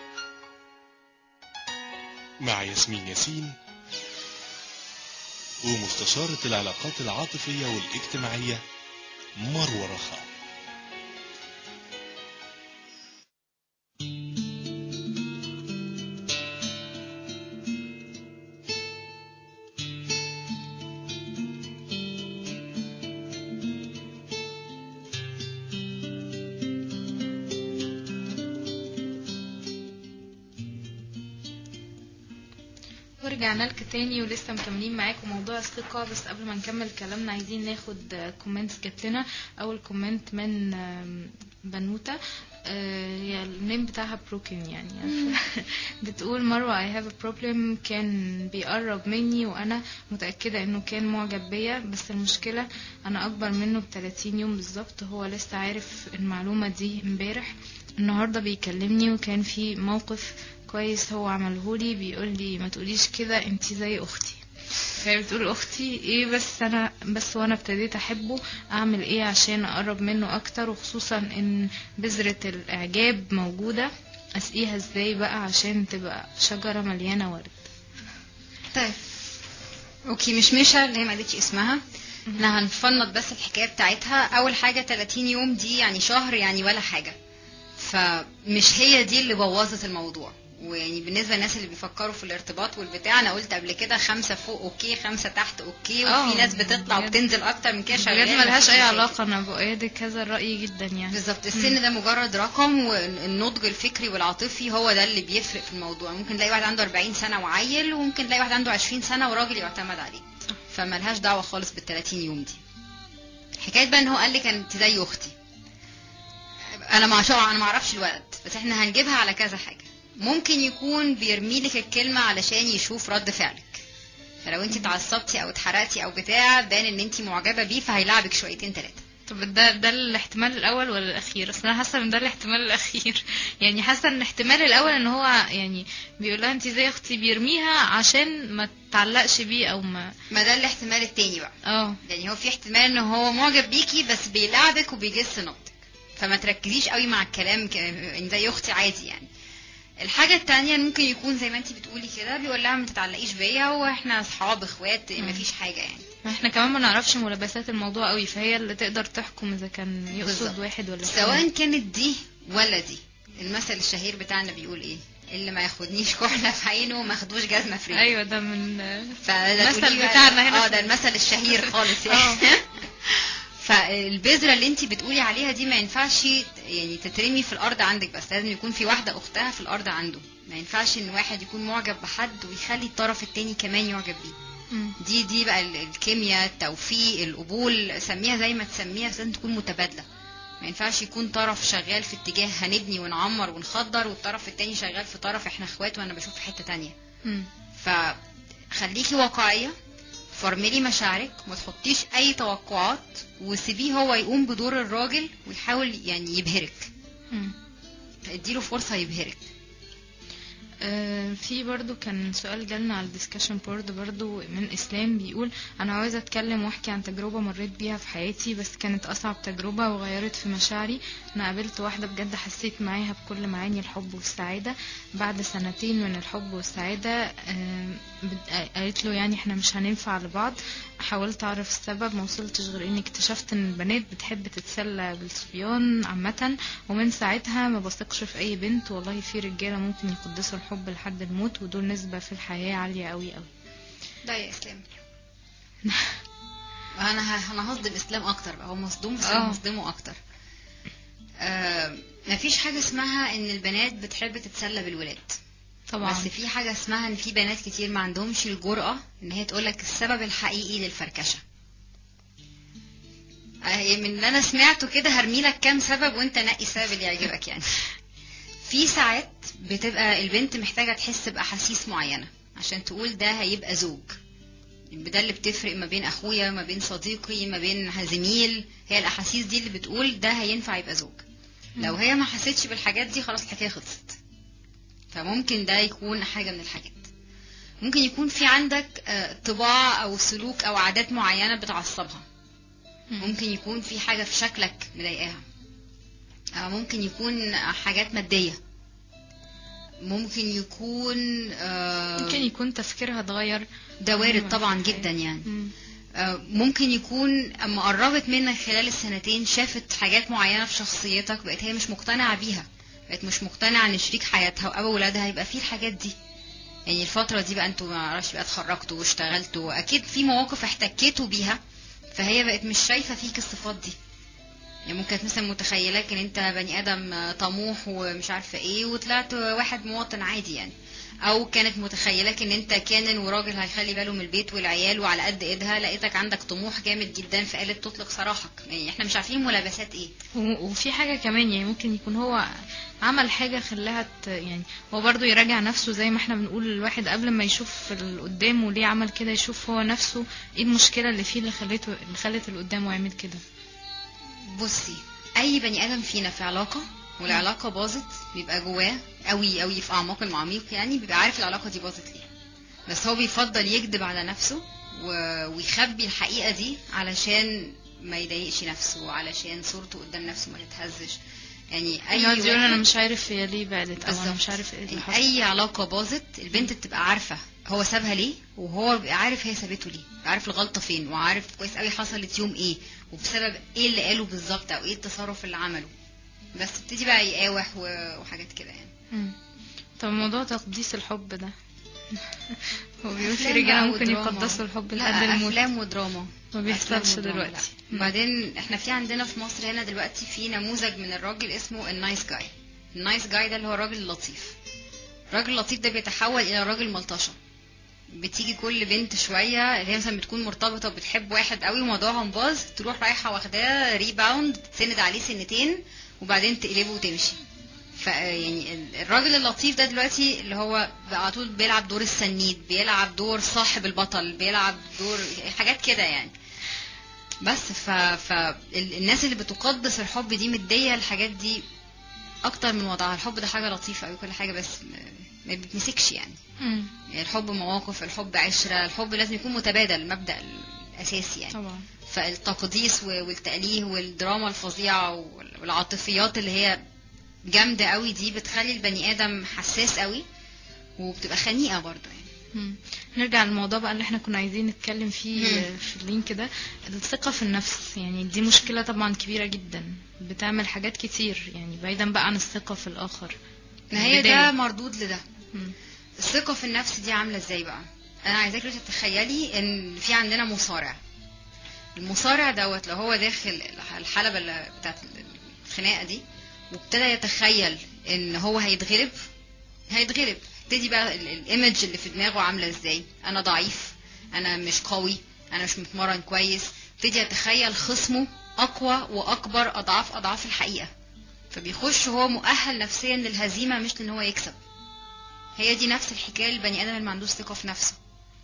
مع ياسمين ياسين ومستشارة العلاقات العاطفية والاجتماعية مروة رخاء ورجعنا لك تاني ولسه مكملين معاكم موضوع الثقة بس قبل ما نكمل كلامنا عايزين ناخد كومنتس جات لنا أول كومنت من آم، بنوتة آه، هي النيم بتاعها بروكن يعني عارفة؟ بتقول مروة I have a problem كان بيقرب مني وأنا متأكدة إنه كان معجب بيا بس المشكلة أنا أكبر منه ب 30 يوم بالظبط هو لسه عارف المعلومة دي امبارح النهاردة بيكلمني وكان في موقف كويس هو عملهولي بيقول لي ما تقوليش كده انتي زي اختي فهي بتقول اختي ايه بس انا بس وانا ابتديت احبه اعمل ايه عشان اقرب منه اكتر وخصوصا ان بذرة الاعجاب موجودة اسقيها ازاي بقى عشان تبقى شجرة مليانة ورد طيب اوكي مش مشا اللي هي ما قالتش اسمها احنا هنفنط بس الحكايه بتاعتها اول حاجه 30 يوم دي يعني شهر يعني ولا حاجه فمش هي دي اللي بوظت الموضوع ويعني بالنسبه للناس اللي بيفكروا في الارتباط والبتاع انا قلت قبل كده خمسه فوق اوكي خمسه تحت اوكي آه، وفي ناس بتطلع بجد. وبتنزل اكتر من كده بجد شغال ملهاش مفيش اي مشاكل. علاقة انا بأيدك هذا الرأي جدا يعني بالظبط السن ده مجرد رقم والنضج الفكري والعاطفي هو ده اللي بيفرق في الموضوع ممكن تلاقي واحد عنده 40 سنه وعيل وممكن تلاقي واحد عنده 20 سنه وراجل يعتمد عليه فملهاش دعوه خالص بال 30 يوم دي حكايه بقى ان هو قال لك انت زي اختي انا ما انا ما اعرفش الولد بس احنا هنجيبها على كذا حاجه ممكن يكون بيرمي لك الكلمه علشان يشوف رد فعلك فلو انت اتعصبتي او اتحرقتي او بتاع بان ان انت معجبه بيه فهيلعبك شويتين ثلاثه طب ده ده الاحتمال الاول ولا الاخير اصل انا حاسه ان ده الاحتمال الاخير يعني حاسه ان الاحتمال الاول ان هو يعني بيقول لها انت زي اختي بيرميها عشان ما تعلقش بيه او ما ما ده الاحتمال التاني بقى اه يعني هو في احتمال ان هو معجب بيكي بس بيلعبك وبيجس نبضك فما تركزيش قوي مع الكلام ك... يعني زي اختي عادي يعني الحاجة التانية ممكن يكون زي ما انت بتقولي كده بيقول لها ما تتعلقيش بيا واحنا اصحاب اخوات مفيش حاجة يعني احنا كمان ما نعرفش ملابسات الموضوع قوي فهي اللي تقدر تحكم اذا كان يقصد بالظبط. واحد ولا سواء اتنين. كانت دي ولا دي المثل الشهير بتاعنا بيقول ايه اللي ما ياخدنيش كحلة في عينه ما خدوش جزمة في رجله ايوه ده من فده المثل تقولي بقى- بتاعنا هنا اه في- ده المثل الشهير خالص آه. يعني فالبذرة اللي انت بتقولي عليها دي ما ينفعش يعني تترمي في الارض عندك بس لازم يكون في واحدة اختها في الارض عنده ما ينفعش ان واحد يكون معجب بحد ويخلي الطرف التاني كمان يعجب بيه مم. دي دي بقى ال- الكيمياء التوفيق القبول سميها زي ما تسميها بس لازم تكون متبادلة ما ينفعش يكون طرف شغال في اتجاه هنبني ونعمر ونخدر والطرف التاني شغال في طرف احنا اخوات وانا بشوف في حتة تانية مم. فخليكي واقعية فرملي مشاعرك ما تحطيش اي توقعات وسيبيه هو يقوم بدور الراجل ويحاول يعني يبهرك مم. اديله فرصة يبهرك آه، في برضو كان سؤال جالنا على الديسكشن بورد برضو من اسلام بيقول انا عاوزه اتكلم واحكي عن تجربه مريت بيها في حياتي بس كانت اصعب تجربه وغيرت في مشاعري انا قابلت واحده بجد حسيت معاها بكل معاني الحب والسعاده بعد سنتين من الحب والسعاده آه، بت- آه، قالت له يعني احنا مش هننفع لبعض حاولت اعرف السبب ما وصلتش غير اني اكتشفت ان البنات بتحب تتسلى بالصبيان عامه ومن ساعتها ما بثقش في اي بنت والله في رجاله ممكن يقدسوا الحب لحد الموت ودول نسبه في الحياه عاليه قوي قوي ده يا اسلام انا ه- انا هصدم اسلام اكتر بقى هو مصدوم بس آه. انا هصدمه اكتر آه مفيش حاجه اسمها ان البنات بتحب تتسلى بالولاد طبعا بس في حاجه اسمها ان في بنات كتير ما عندهمش الجرأة ان هي تقولك السبب الحقيقي للفركشه آه، من اللي انا سمعته كده هرمي لك كام سبب وانت نقي السبب اللي يعجبك يعني في ساعات بتبقى البنت محتاجه تحس باحاسيس معينه عشان تقول ده هيبقى زوج ده اللي بتفرق ما بين اخويا ما بين صديقي ما بين زميل هي الاحاسيس دي اللي بتقول ده هينفع يبقى زوج لو هي ما حسيتش بالحاجات دي خلاص الحكايه خلصت فممكن ده يكون حاجه من الحاجات ممكن يكون في عندك آه، طباع او سلوك او عادات معينه بتعصبها ممكن يكون في حاجه في شكلك مضايقاها آه، ممكن يكون حاجات ماديه ممكن يكون آه، ممكن يكون تفكيرها اتغير ده وارد طبعا جدا يعني مم. آه، ممكن يكون اما قربت منك خلال السنتين شافت حاجات معينه في شخصيتك بقت هي مش مقتنعه بيها بقت مش مقتنعه ان شريك حياتها وابو ولادها هيبقى فيه الحاجات دي يعني الفتره دي بقى انتوا ما اعرفش بقى اتخرجتوا واشتغلتوا اكيد في مواقف احتكيتوا بيها فهي بقت مش شايفه فيك الصفات دي يعني ممكن كانت مثلا متخيلاك ان انت بني ادم آه، طموح ومش عارفه ايه وطلعت واحد مواطن عادي يعني او كانت متخيلاك ان انت كانن وراجل هيخلي باله من البيت والعيال وعلى قد ايدها لقيتك عندك طموح جامد جدا فقالت تطلق سراحك يعني احنا مش عارفين ملابسات ايه و- وفي حاجة كمان يعني ممكن يكون هو عمل حاجة خلاها ت- يعني هو برضو يراجع نفسه زي ما احنا بنقول الواحد قبل ما يشوف اللي قدامه ليه عمل كده يشوف هو نفسه ايه المشكلة اللي فيه اللي خلته اللي خلت اللي قدامه يعمل كده بصي اي بني ادم فينا في علاقه والعلاقه باظت بيبقى جواه قوي قوي في اعماق المعاميق يعني بيبقى عارف العلاقه دي باظت ليه بس هو بيفضل يكذب على نفسه و- ويخبي الحقيقه دي علشان ما يضايقش نفسه وعلشان صورته قدام نفسه ما تتهزش يعني اي يقعد يقول انا واحد- مش عارف هي ليه بعدت او انا بالظبط. مش عارف ايه اللي يعني حصل اي علاقه باظت البنت بتبقى عارفه هو سابها ليه وهو بيبقى عارف هي سابته ليه بيبقى عارف الغلطه فين وعارف كويس قوي حصلت يوم ايه وبسبب ايه اللي قاله بالظبط او ايه التصرف اللي عمله بس ابتدي بقى يقاوح و- وحاجات كده يعني مم. طب موضوع تقديس الحب ده هو بيقول في أفلام رجاله بقى ممكن ودراما. يقدسوا الحب لا لحد الموت افلام ودراما ما بيحصلش أفلام ودراما، دلوقتي لا. مم. وبعدين احنا في عندنا في مصر هنا دلوقتي في نموذج من الراجل اسمه النايس جاي النايس جاي ده اللي هو الراجل اللطيف الراجل اللطيف ده بيتحول الى راجل ملطشه بتيجي كل بنت شويه اللي هي مثلا بتكون مرتبطه وبتحب واحد قوي وموضوعهم باظ تروح رايحه واخداه ريباوند تسند عليه سنتين وبعدين تقلبه وتمشي ف يعني ال- الراجل اللطيف ده دلوقتي اللي هو بقى على طول بيلعب دور السنيد بيلعب دور صاحب البطل بيلعب دور حاجات كده يعني بس ف... فالناس اللي بتقدس الحب دي مديه الحاجات دي اكتر من وضعها الحب ده حاجه لطيفه قوي كل حاجه بس ما- ما بتمسكش يعني مم. يعني الحب مواقف الحب عشرة الحب لازم يكون متبادل المبدأ الأساسي يعني طبعا فالتقديس و- والتأليه والدراما الفظيعة وال- والعاطفيات اللي هي جامدة قوي دي بتخلي البني آدم حساس قوي وبتبقى خنيقة برضو يعني مم. نرجع للموضوع بقى اللي احنا كنا عايزين نتكلم فيه مم. آه، في اللينك ده الثقة في النفس يعني دي مشكلة طبعا كبيرة جدا بتعمل حاجات كتير يعني بعيدا بقى عن الثقة في الآخر ما هي البداية. ده مردود لده مم. الثقة في النفس دي عاملة ازاي بقى انا عايزاك دلوقتي تتخيلي ان في عندنا مصارع المصارع دوت لو هو داخل الحلبة اللي بتاعت الخناقة دي وابتدى يتخيل ان هو هيتغلب هيتغلب ابتدي بقى ال- الايمج اللي في دماغه عاملة ازاي انا ضعيف انا مش قوي انا مش متمرن كويس ابتدي يتخيل خصمه اقوى واكبر اضعاف اضعاف الحقيقة فبيخش هو مؤهل نفسيا للهزيمة مش لان هو يكسب هي دي نفس الحكايه للبني ادم اللي ما عندوش ثقه في نفسه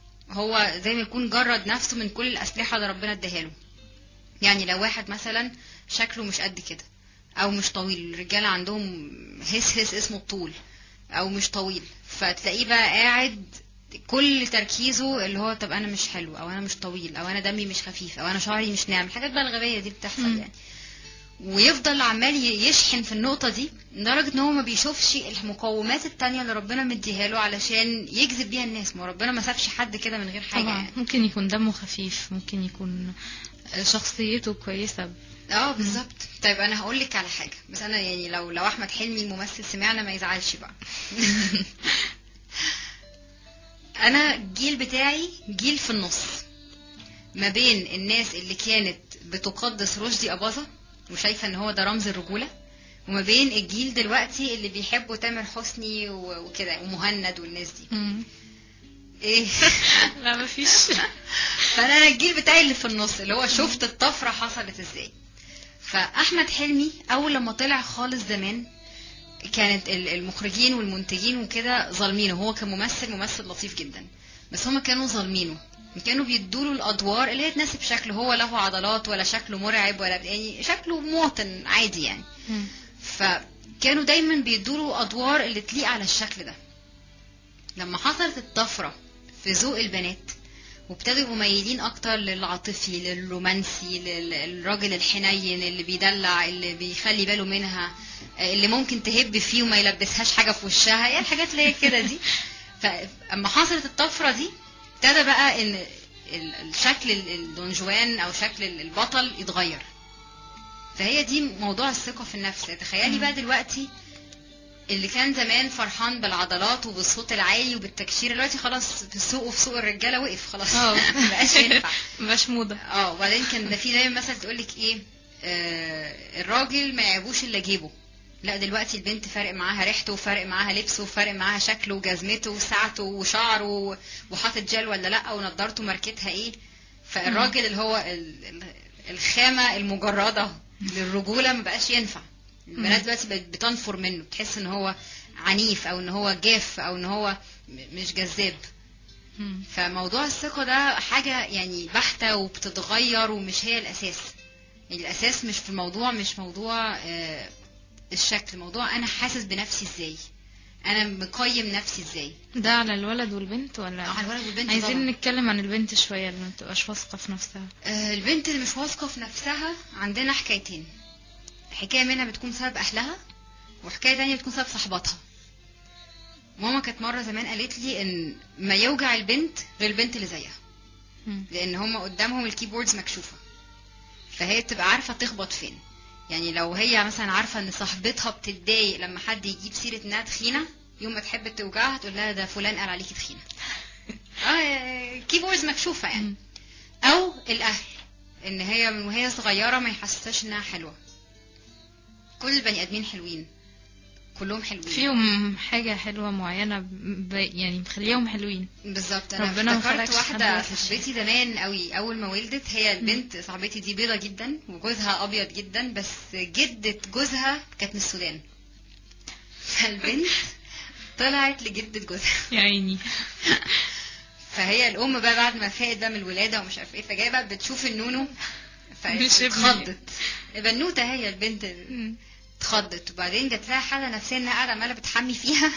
هو زي ما يكون جرد نفسه من كل الاسلحه اللي ربنا اداها له يعني لو واحد مثلا شكله مش قد كده او مش طويل الرجاله عندهم هس هس اسمه الطول او مش طويل فتلاقيه بقى قاعد كل تركيزه اللي هو طب انا مش حلو او انا مش طويل او انا دمي مش خفيف او انا شعري مش ناعم الحاجات بقى الغبيه دي بتحصل مم. يعني ويفضل عمال يشحن في النقطة دي لدرجة ان هو ما بيشوفش المقومات التانية اللي ربنا مديها له علشان يجذب بيها الناس ما هو ربنا ما سابش حد كده من غير حاجة طبعا يعني. ممكن يكون دمه خفيف ممكن يكون شخصيته كويسة اه بالظبط طيب انا هقول لك على حاجة بس انا يعني لو لو احمد حلمي الممثل سمعنا ما يزعلش بقى انا الجيل بتاعي جيل في النص ما بين الناس اللي كانت بتقدس رشدي أباظة وشايفة ان هو ده رمز الرجولة وما بين الجيل دلوقتي اللي بيحبوا تامر حسني و- وكده ومهند والناس دي مم. ايه لا مفيش فانا أنا الجيل بتاعي اللي في النص اللي هو شفت الطفره حصلت ازاي فاحمد حلمي اول لما طلع خالص زمان كانت ال- المخرجين والمنتجين وكده ظالمينه هو كممثل ممثل لطيف جدا بس هما كانوا ظالمينه كانوا بيدوله الادوار اللي هي تناسب شكله هو له عضلات ولا شكله مرعب ولا يعني شكله مواطن عادي يعني مم. فكانوا دايما بيدوله ادوار اللي تليق على الشكل ده لما حصلت الطفره في ذوق البنات وابتدوا يبقوا ميالين اكتر للعاطفي للرومانسي للراجل الحنين اللي بيدلع اللي بيخلي باله منها آه، اللي ممكن تهب فيه وما يلبسهاش حاجه في وشها هي الحاجات اللي هي كده دي فاما حصلت الطفره دي ابتدى بقى ان ال- الشكل ال- الدونجوان او شكل ال- البطل يتغير فهي دي موضوع الثقه في النفس تخيلي بقى دلوقتي اللي كان زمان فرحان بالعضلات وبالصوت العالي وبالتكشير دلوقتي خلاص في السوق وفي سوق الرجاله وقف خلاص اه مبقاش ينفع مبقاش موضة اه وبعدين كان ده في دايما مثل تقول لك ايه آه الراجل ما يعيبوش الا جيبه لا دلوقتي البنت فارق معاها ريحته وفارق معاها لبسه وفارق معاها شكله وجزمته وساعته وشعره وحاطط جل ولا لا ونضارته ماركتها ايه فالراجل اللي هو ال- ال- الخامه المجرده للرجوله ما بقاش ينفع البنات دلوقتي بقت بتنفر منه تحس ان هو عنيف او ان هو جاف او ان هو م- مش جذاب مم. فموضوع الثقة ده حاجة يعني بحتة وبتتغير ومش هي الأساس يعني الأساس مش في الموضوع مش موضوع آه، الشكل موضوع أنا حاسس بنفسي إزاي أنا مقيم نفسي إزاي ده على الولد والبنت ولا على الولد والبنت عايزين طبعاً. نتكلم عن البنت شوية اللي ما بتبقاش واثقة في نفسها آه، البنت اللي مش واثقة في نفسها عندنا حكايتين حكاية منها بتكون سبب أهلها وحكاية تانية بتكون سبب صاحباتها ماما كانت مرة زمان قالت لي إن ما يوجع البنت غير البنت اللي زيها مم. لان هم قدامهم الكيبوردز مكشوفه فهي بتبقى عارفه تخبط فين يعني لو هي مثلا عارفه ان صاحبتها بتتضايق لما حد يجيب سيره انها تخينه يوم ما تحب توجعها تقول لها ده فلان قال عليكي تخينه اه كيبوردز مكشوفه يعني مم. او الاهل ان هي من وهي صغيره ما يحسسهاش انها حلوه كل البني ادمين حلوين كلهم حلوين فيهم حاجة حلوة معينة ب... يعني مخليهم حلوين بالظبط انا ربنا ما افتكرت خلقش حد واحده وحش. صاحبتي زمان قوي اول ما ولدت هي البنت صاحبتي دي بيضه جدا وجوزها ابيض جدا بس جده جوزها كانت من السودان فالبنت طلعت لجده جوزها يا عيني فهي الام بقى بعد ما فاقت بقى من الولاده ومش عارف ايه فجايه بقى بتشوف النونو مش ابني. فاتخضت بنوته هي البنت مم. اتخضت وبعدين جات لها حاله نفسيه انها قاعده عماله بتحمي فيها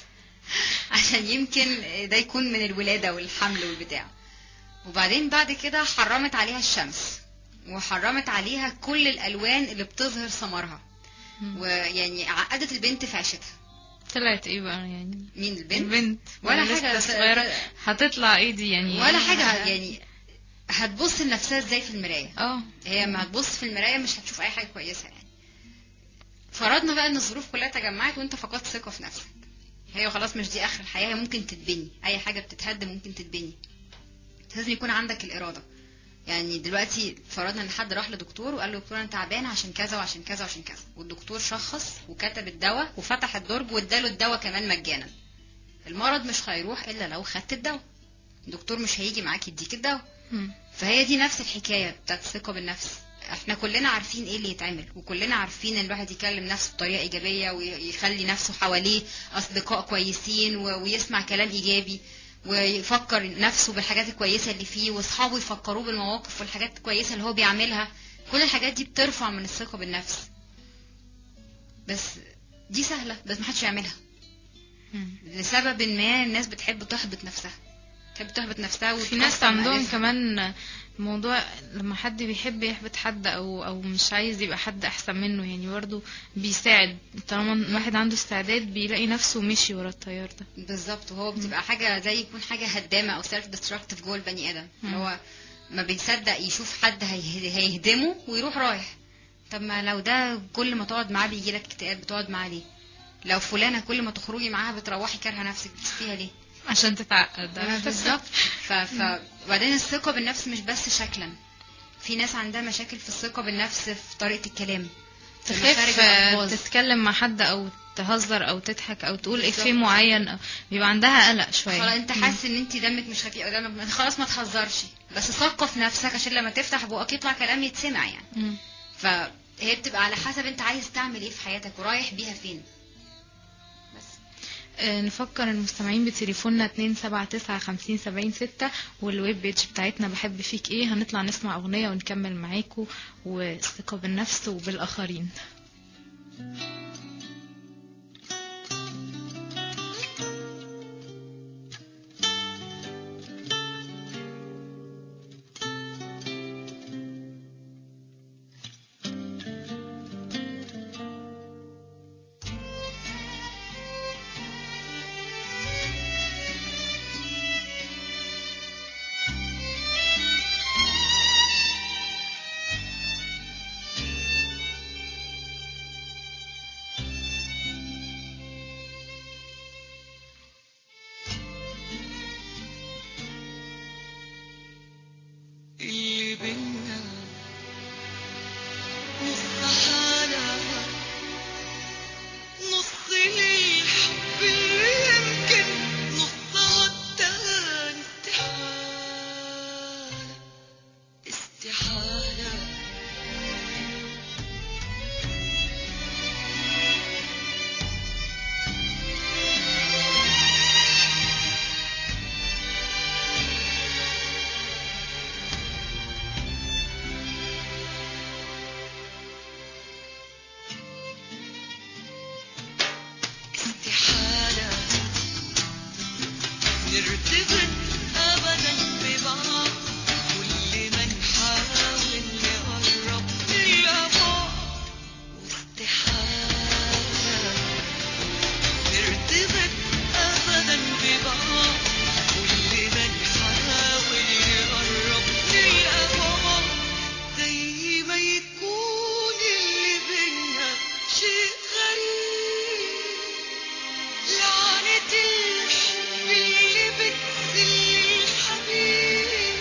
عشان يمكن ده يكون من الولاده والحمل والبتاع وبعدين بعد كده حرمت عليها الشمس وحرمت عليها كل الالوان اللي بتظهر ثمرها مم. ويعني عقدت البنت في عيشتها طلعت ايه بقى يعني مين البنت البنت ولا لسه حاجة. صغيرة هتطلع ايه دي يعني ولا حاجه يعني هتبص لنفسها ازاي في المرايه اه هي ما هتبص في المرايه مش هتشوف اي حاجه كويسه يعني فرضنا بقى ان الظروف كلها تجمعت وانت فقدت ثقه في نفسك هي خلاص مش دي اخر الحياه هي ممكن تتبني اي حاجه بتتهد ممكن تتبني لازم يكون عندك الاراده يعني دلوقتي فرضنا ان حد راح لدكتور وقال له دكتور انا تعبان عشان كذا وعشان كذا وعشان كذا والدكتور شخص وكتب الدواء وفتح الدرج واداله الدواء كمان مجانا المرض مش هيروح الا لو خدت الدواء الدكتور مش هيجي معاك يديك الدواء مم. فهي دي نفس الحكايه بتاعت الثقه بالنفس احنا كلنا عارفين ايه اللي يتعمل وكلنا عارفين ان الواحد يكلم نفسه بطريقه ايجابيه ويخلي نفسه حواليه اصدقاء كويسين و- ويسمع كلام ايجابي ويفكر نفسه بالحاجات الكويسه اللي فيه واصحابه يفكروه بالمواقف والحاجات الكويسه اللي هو بيعملها كل الحاجات دي بترفع من الثقه بالنفس بس دي سهله بس محدش يعملها مم. لسبب ما الناس بتحب تحبط نفسها تحب تحبط نفسها في ناس وتكسر عندهم مقاديفها. كمان موضوع لما حد بيحب يحبط حد او او مش عايز يبقى حد احسن منه يعني برضه بيساعد طالما الواحد عنده استعداد بيلاقي نفسه مشي ورا التيار ده بالظبط وهو بتبقى حاجه زي يكون حاجه هدامه او سيلف ديستركتيف جوه البني ادم اللي هو ما بيصدق يشوف حد هيه- هيهدمه ويروح رايح طب ما لو ده كل ما تقعد معاه بيجي لك اكتئاب بتقعد معاه ليه لو فلانه كل ما تخرجي معاها بتروحي كارهه نفسك بتشوفيها ليه عشان تتعقد آه، بالظبط ف... ف... وبعدين الثقه بالنفس مش بس شكلا في ناس عندها مشاكل في الثقه بالنفس في طريقه الكلام في تخاف مخارج الألفاظ. تتكلم مع حد او تهزر او تضحك او تقول بالظبط. افيه معين أو بيبقى عندها قلق شويه خلاص انت حاسس ان انت دمك مش خفيف او دمك خلاص ما تهزرش بس ثقف نفسك عشان لما تفتح بقك يطلع كلام يتسمع يعني مم. فهي بتبقى على حسب انت عايز تعمل ايه في حياتك ورايح بيها فين بس آه، نفكر المستمعين بتليفوننا 279 50 70 6 والويب بيج بتاعتنا بحب فيك ايه هنطلع نسمع اغنيه ونكمل معاكم والثقه بالنفس وبالاخرين استحالة استحالة نرتبط أبدا ببعض كل ما نحاول نقرب لبعض واستحالة نرتبط أبدا ببعض كل ما نحاول نقرب لبعض زي ما يكون اللي بينا شيء غريب لعنة الحب اللي بتذل الحبيب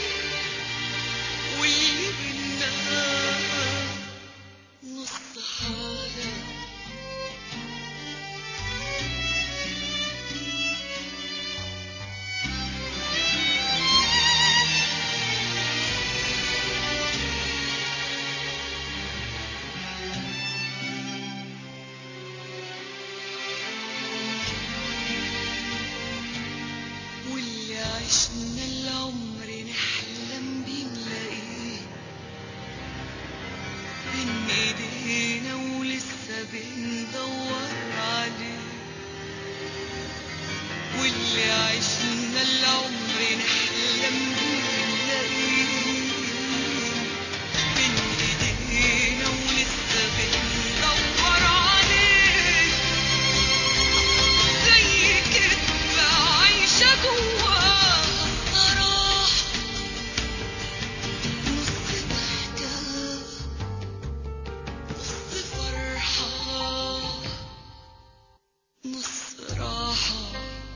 واللي بينا نص حالة واللي عشنا العمر نحلم بيه نلاقيه بين ايدينا ولسه بندور عليه واللي عشنا العمر نحلم بيه نلاقيه بين ايدينا ولسه بندور عليه زي كدبة عايشة جواها الصراحة نص ضحكة نص فرحة نص راحة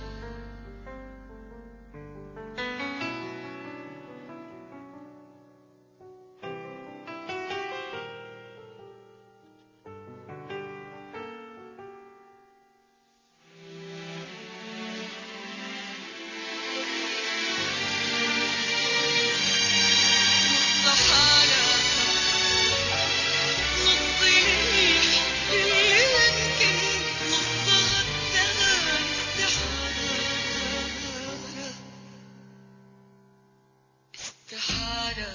نص حالة نص الحب اللي يمكن نصها التاني استحالة استحالة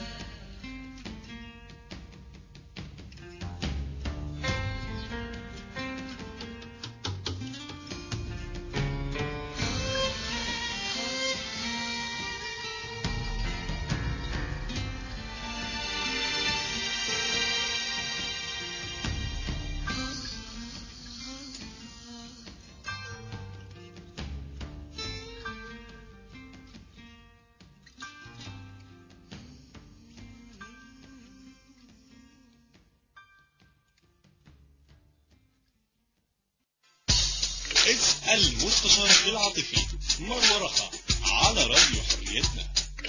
اسأل مستشارك العاطفي مروة رخا على راديو حريتنا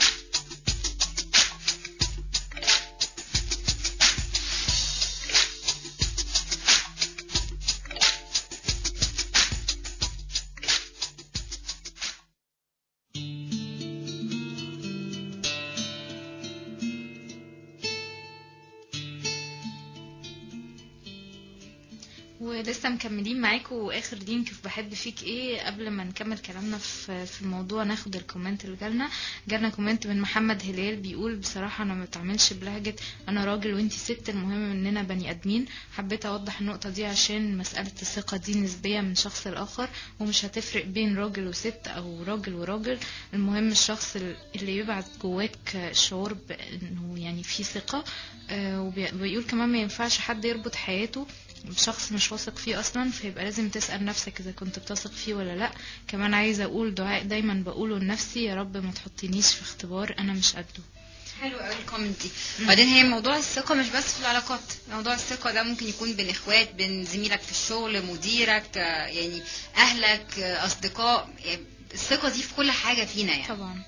ولسه مكملين معاكم واخر لينك في بحب فيك ايه قبل ما نكمل كلامنا في في الموضوع ناخد الكومنت اللي جالنا جالنا كومنت من محمد هلال بيقول بصراحه انا ما بتعاملش بلهجه انا راجل وانتي ست المهم اننا بني ادمين حبيت اوضح النقطه دي عشان مساله الثقه دي نسبيه من شخص لاخر ومش هتفرق بين راجل وست او راجل وراجل المهم الشخص اللي يبعت جواك شعور بانه يعني في ثقه آه، وبي- وبيقول كمان ما ينفعش حد يربط حياته بشخص مش واثق فيه اصلا فيبقى لازم تسال نفسك اذا كنت بتثق فيه ولا لا كمان عايزه اقول دعاء دايما بقوله لنفسي يا رب ما تحطنيش في اختبار انا مش قده حلو قوي الكومنت دي بعدين هي موضوع الثقه مش بس في العلاقات موضوع الثقه ده ممكن يكون بين اخوات بين زميلك في الشغل مديرك آه، يعني اهلك آه، اصدقاء يعني الثقه دي في كل حاجه فينا يعني طبعا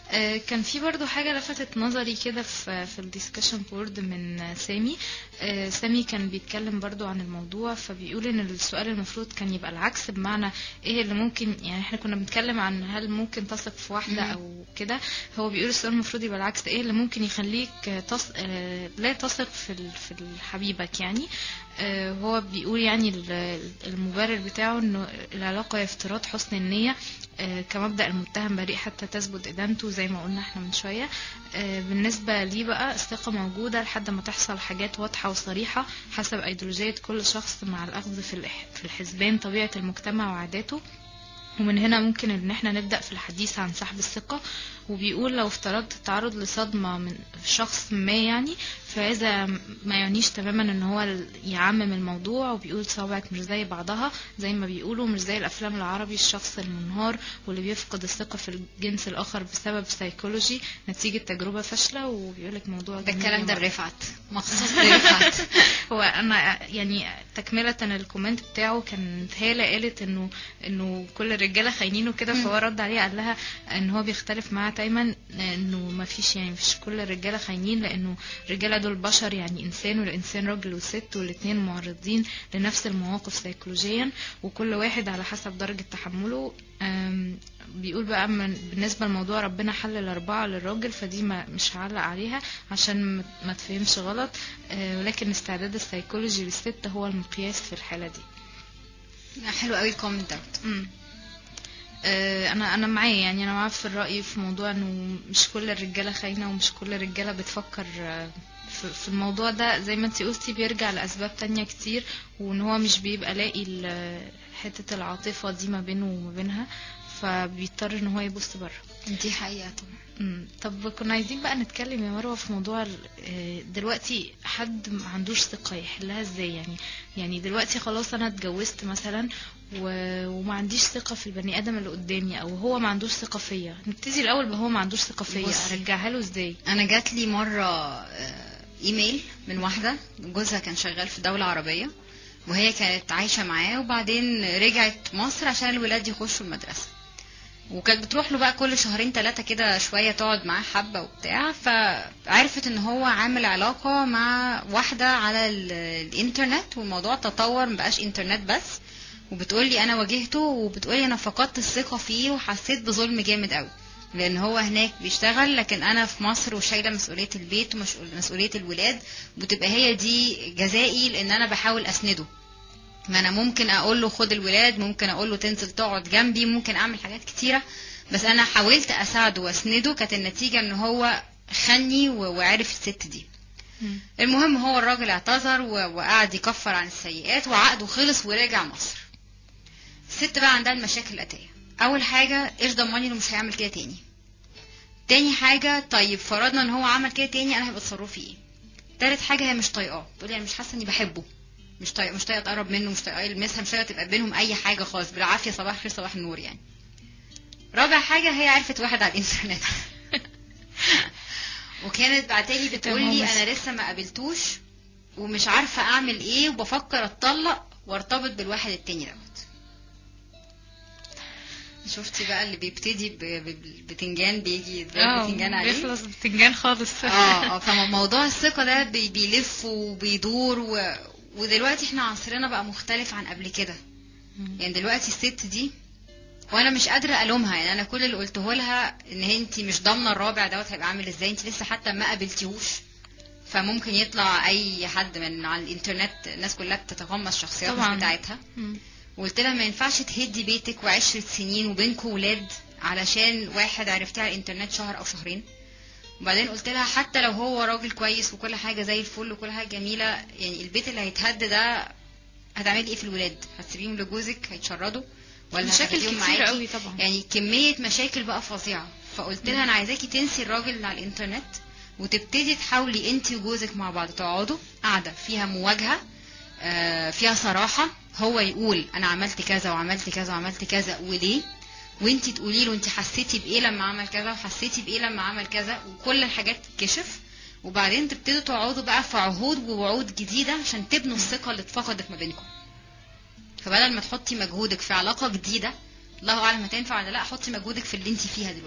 آه، كان في برضو حاجة لفتت نظري كده في في الديسكشن بورد من آه، سامي آه، سامي كان بيتكلم برضو عن الموضوع فبيقول ان السؤال المفروض كان يبقى العكس بمعنى ايه اللي ممكن يعني احنا كنا بنتكلم عن هل ممكن تثق في واحدة مم. او كده هو بيقول السؤال المفروض يبقى العكس ايه اللي ممكن يخليك آه، تص... آه، لا تثق في ال... في حبيبك يعني آه، هو بيقول يعني ال- المبرر بتاعه انه العلاقة هي افتراض حسن النية آه، كمبدأ المتهم بريء حتى تثبت إدانته زي ما قلنا احنا من شوية آه، بالنسبة ليه بقى الثقة موجودة لحد ما تحصل حاجات واضحة وصريحة حسب أيديولوجية كل شخص مع الأخذ في الإح- في الحسبان طبيعة المجتمع وعاداته ومن هنا ممكن ان احنا نبدأ في الحديث عن سحب الثقة وبيقول لو افترضت التعرض لصدمة من شخص ما يعني فهذا ما يعنيش تماما ان هو ال- يعمم الموضوع وبيقول صوابعك مش زي بعضها زي ما بيقولوا مش زي الافلام العربي الشخص المنهار واللي بيفقد الثقة في الجنس الاخر بسبب سيكولوجي نتيجة تجربة فاشلة وبيقولك موضوع ده جميل الكلام يا ده مرة. لرفعت مخصوص لرفعت هو انا يعني تكملة الكومنت بتاعه كانت هالة قالت انه انه كل الرجالة خاينين وكده مم. فهو رد عليها قال لها ان هو بيختلف معاها دايما انه ما فيش يعني مش كل الرجالة خاينين لانه الرجالة دول بشر يعني انسان والانسان راجل وست والاتنين معرضين لنفس المواقف سيكولوجيا وكل واحد على حسب درجة تحمله أم، بيقول بقى من بالنسبة لموضوع ربنا حل الأربعة للراجل فدي ما مش هعلق عليها عشان ما- ما تفهمش غلط آه، ولكن استعداد السيكولوجي للست هو المقياس في الحالة دي حلو قوي الكومنت دوت مم. آه، انا انا معاه يعني انا معاه في الراي في موضوع انه مش كل الرجاله خاينه ومش كل الرجاله بتفكر آه، في في الموضوع ده زي ما انتي قلتي بيرجع لاسباب تانية كتير وان هو مش بيبقى لاقي ال- حته العاطفه دي ما بينه وما بينها فبيضطر ان هو يبص بره دي حقيقة طبعا مم. طب كنا عايزين بقى نتكلم يا مروه في موضوع ال- آه، دلوقتي حد ما عندوش ثقه يحلها ازاي يعني يعني دلوقتي خلاص انا اتجوزت مثلا و... وما عنديش ثقه في البني ادم اللي قدامي او هو ما عندوش ثقه فيا نبتدي الاول بهو ما عندوش ثقه فيا بصي. ارجعها له ازاي انا جات لي مره آه، ايميل من واحده جوزها كان شغال في دوله عربيه وهي كانت عايشه معاه وبعدين رجعت مصر عشان الولاد يخشوا المدرسه وكانت بتروح له بقى كل شهرين ثلاثه كده شويه تقعد معاه حبه وبتاع فعرفت ان هو عامل علاقه مع واحده على ال- الانترنت والموضوع تطور مبقاش انترنت بس وبتقولي انا واجهته وبتقولي انا فقدت الثقه فيه وحسيت بظلم جامد قوي لان هو هناك بيشتغل لكن انا في مصر وشايله مسؤوليه البيت ومسؤوليه الولاد بتبقى هي دي جزائي لان انا بحاول اسنده ما انا ممكن اقول له خد الولاد ممكن اقول له تنزل تقعد جنبي ممكن اعمل حاجات كتيره بس انا حاولت اساعده واسنده كانت النتيجه ان هو خني و- وعرف الست دي مم. المهم هو الراجل اعتذر و- وقعد يكفر عن السيئات وعقده خلص ورجع مصر الست بقى عندها المشاكل الاتيه اول حاجه ايش ضمني انه مش هيعمل كده تاني تاني حاجه طيب فرضنا ان هو عمل كده تاني انا هيبقى تصرفي ايه تالت حاجه هي مش طايقاه تقولي انا مش حاسه اني بحبه مش طايقه مش طايقه تقرب منه مش طايقه يلمسها مش طايقه تبقى بينهم اي حاجه خالص بالعافيه صباح الخير صباح النور يعني رابع حاجه هي عرفت واحد على الانترنت وكانت بعتالي بتقول لي تمام. انا لسه ما قابلتوش ومش عارفه اعمل ايه وبفكر اتطلق وارتبط بالواحد التاني دوت شفتي بقى اللي بيبتدي ب- ب- بالبتنجان بيجي اه بتنجان عليه بيخلص بتنجان خالص اه اه فموضوع الثقة ده بي- بيلف وبيدور و... ودلوقتي احنا عصرنا بقى مختلف عن قبل كده مم. يعني دلوقتي الست دي وانا مش قادره الومها يعني انا كل اللي قلته لها ان انت مش ضامنه الرابع دوت هيبقى عامل ازاي انت لسه حتى ما قابلتيهوش فممكن يطلع اي حد من على الانترنت الناس كلها بتتقمص الشخصيات طبعاً. مش بتاعتها مم. وقلت لها ما ينفعش تهدي بيتك وعشرة سنين وبينكوا ولاد علشان واحد عرفتيه على الانترنت شهر او شهرين وبعدين قلت لها حتى لو هو راجل كويس وكل حاجه زي الفل وكل حاجه جميله يعني البيت اللي هيتهد ده هتعملي ايه في الولاد هتسيبيهم لجوزك هيتشردوا ولا مشاكل هتاخديهم كتير معاكي؟ قوي طبعا يعني كميه مشاكل بقى فظيعه فقلت لها انا عايزاكي تنسي الراجل اللي على الانترنت وتبتدي تحاولي انت وجوزك مع بعض تقعدوا قاعده فيها مواجهه آه، فيها صراحه هو يقول انا عملت كذا وعملت كذا وعملت كذا وليه وانت تقولي له انت حسيتي بايه لما عمل كذا وحسيتي بايه لما عمل كذا وكل الحاجات تتكشف وبعدين تبتدوا تقعدوا بقى في عهود ووعود جديده عشان تبنوا الثقه اللي اتفقدت ما بينكم فبدل ما تحطي مجهودك في علاقه جديده الله اعلم هتنفع ولا لا حطي مجهودك في اللي انت فيها دلوقتي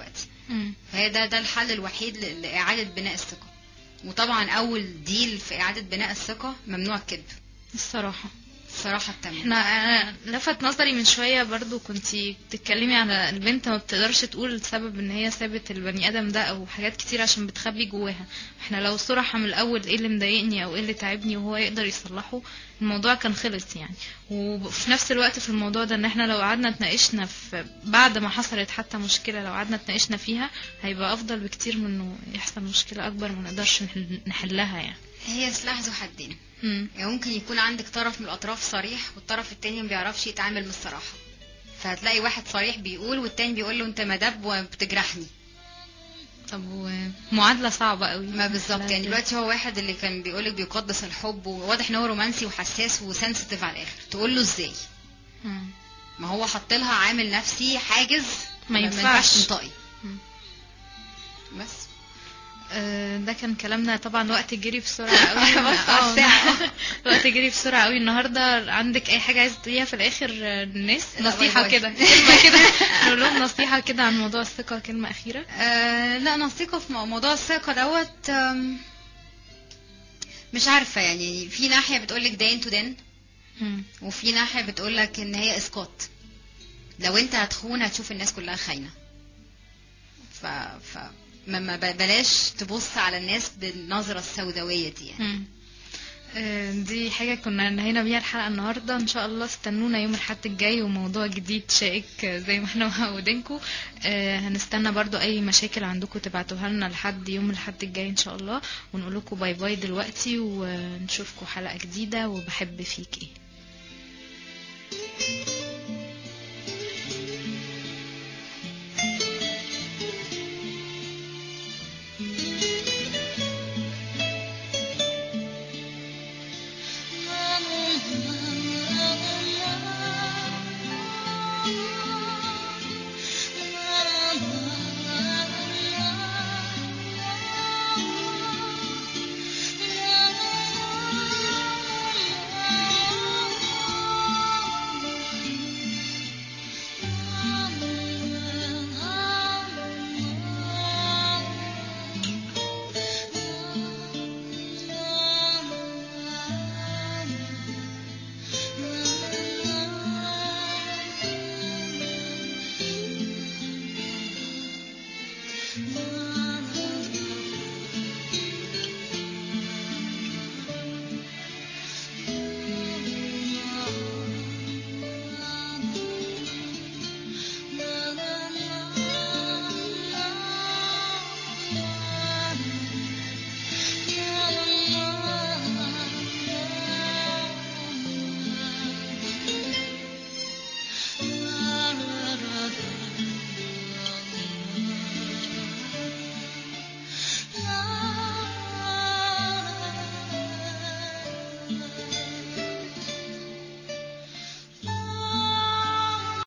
مم. فهي ده ده الحل الوحيد ل- لإعادة بناء الثقة وطبعا أول ديل في إعادة بناء الثقة ممنوع الكذب الصراحة الصراحة التامة احنا أنا لفت نظري من شوية برضو كنتي بتتكلمي على البنت ما بتقدرش تقول سبب ان هي سابت البني ادم ده او حاجات كتير عشان بتخبي جواها احنا لو صرحة من الاول ايه اللي مضايقني او ايه اللي تعبني وهو يقدر يصلحه الموضوع كان خلص يعني وفي نفس الوقت في الموضوع ده ان احنا لو قعدنا اتناقشنا في بعد ما حصلت حتى مشكلة لو قعدنا اتناقشنا فيها هيبقى افضل بكتير من انه يحصل مشكلة اكبر ما نقدرش نحل- نحلها يعني هي سلاح ذو حدين مم. يعني ممكن يكون عندك طرف من الأطراف صريح والطرف التاني ما بيعرفش يتعامل من الصراحة فهتلاقي واحد صريح بيقول والتاني بيقول له انت مدب وبتجرحني طب ومعادلة صعبة قوي ما بالظبط يعني دلوقتي هو واحد اللي كان بيقولك بيقدس الحب وواضح ان هو رومانسي وحساس وسنسيتيف على الاخر تقول له ازاي مم. ما هو حط لها عامل نفسي حاجز ما ينفعش. تنطقي مم. بس آه، ده كان كلامنا طبعا وقت جري بسرعة قوي بص على آه، الساعة. وقت جري بسرعة قوي النهاردة عندك أي حاجة عايزة تقوليها في الآخر آه، للناس لا، نصيحة باي باي. كده كلمة كده نقول لهم نصيحة كده عن موضوع الثقة كلمة أخيرة آه لا انا الثقه في مو- موضوع الثقه دوت آم، مش عارفه يعني في ناحيه بتقولك دين تو دين مم. وفي ناحيه بتقولك ان هي اسقاط لو انت هتخون هتشوف الناس كلها خاينه ف ف ما ما ب- بلاش تبص على الناس بالنظره السوداويه دي يعني مم. آه، دي حاجة كنا انتهينا بيها الحلقة النهاردة ان شاء الله استنونا يوم الحد الجاي وموضوع جديد شائك آه، زي ما احنا معودينكم آه، هنستنى برضو اي مشاكل عندكم تبعتوها لنا لحد يوم الحد الجاي ان شاء الله ونقول لكم باي باي دلوقتي ونشوفكم حلقة جديدة وبحب فيك ايه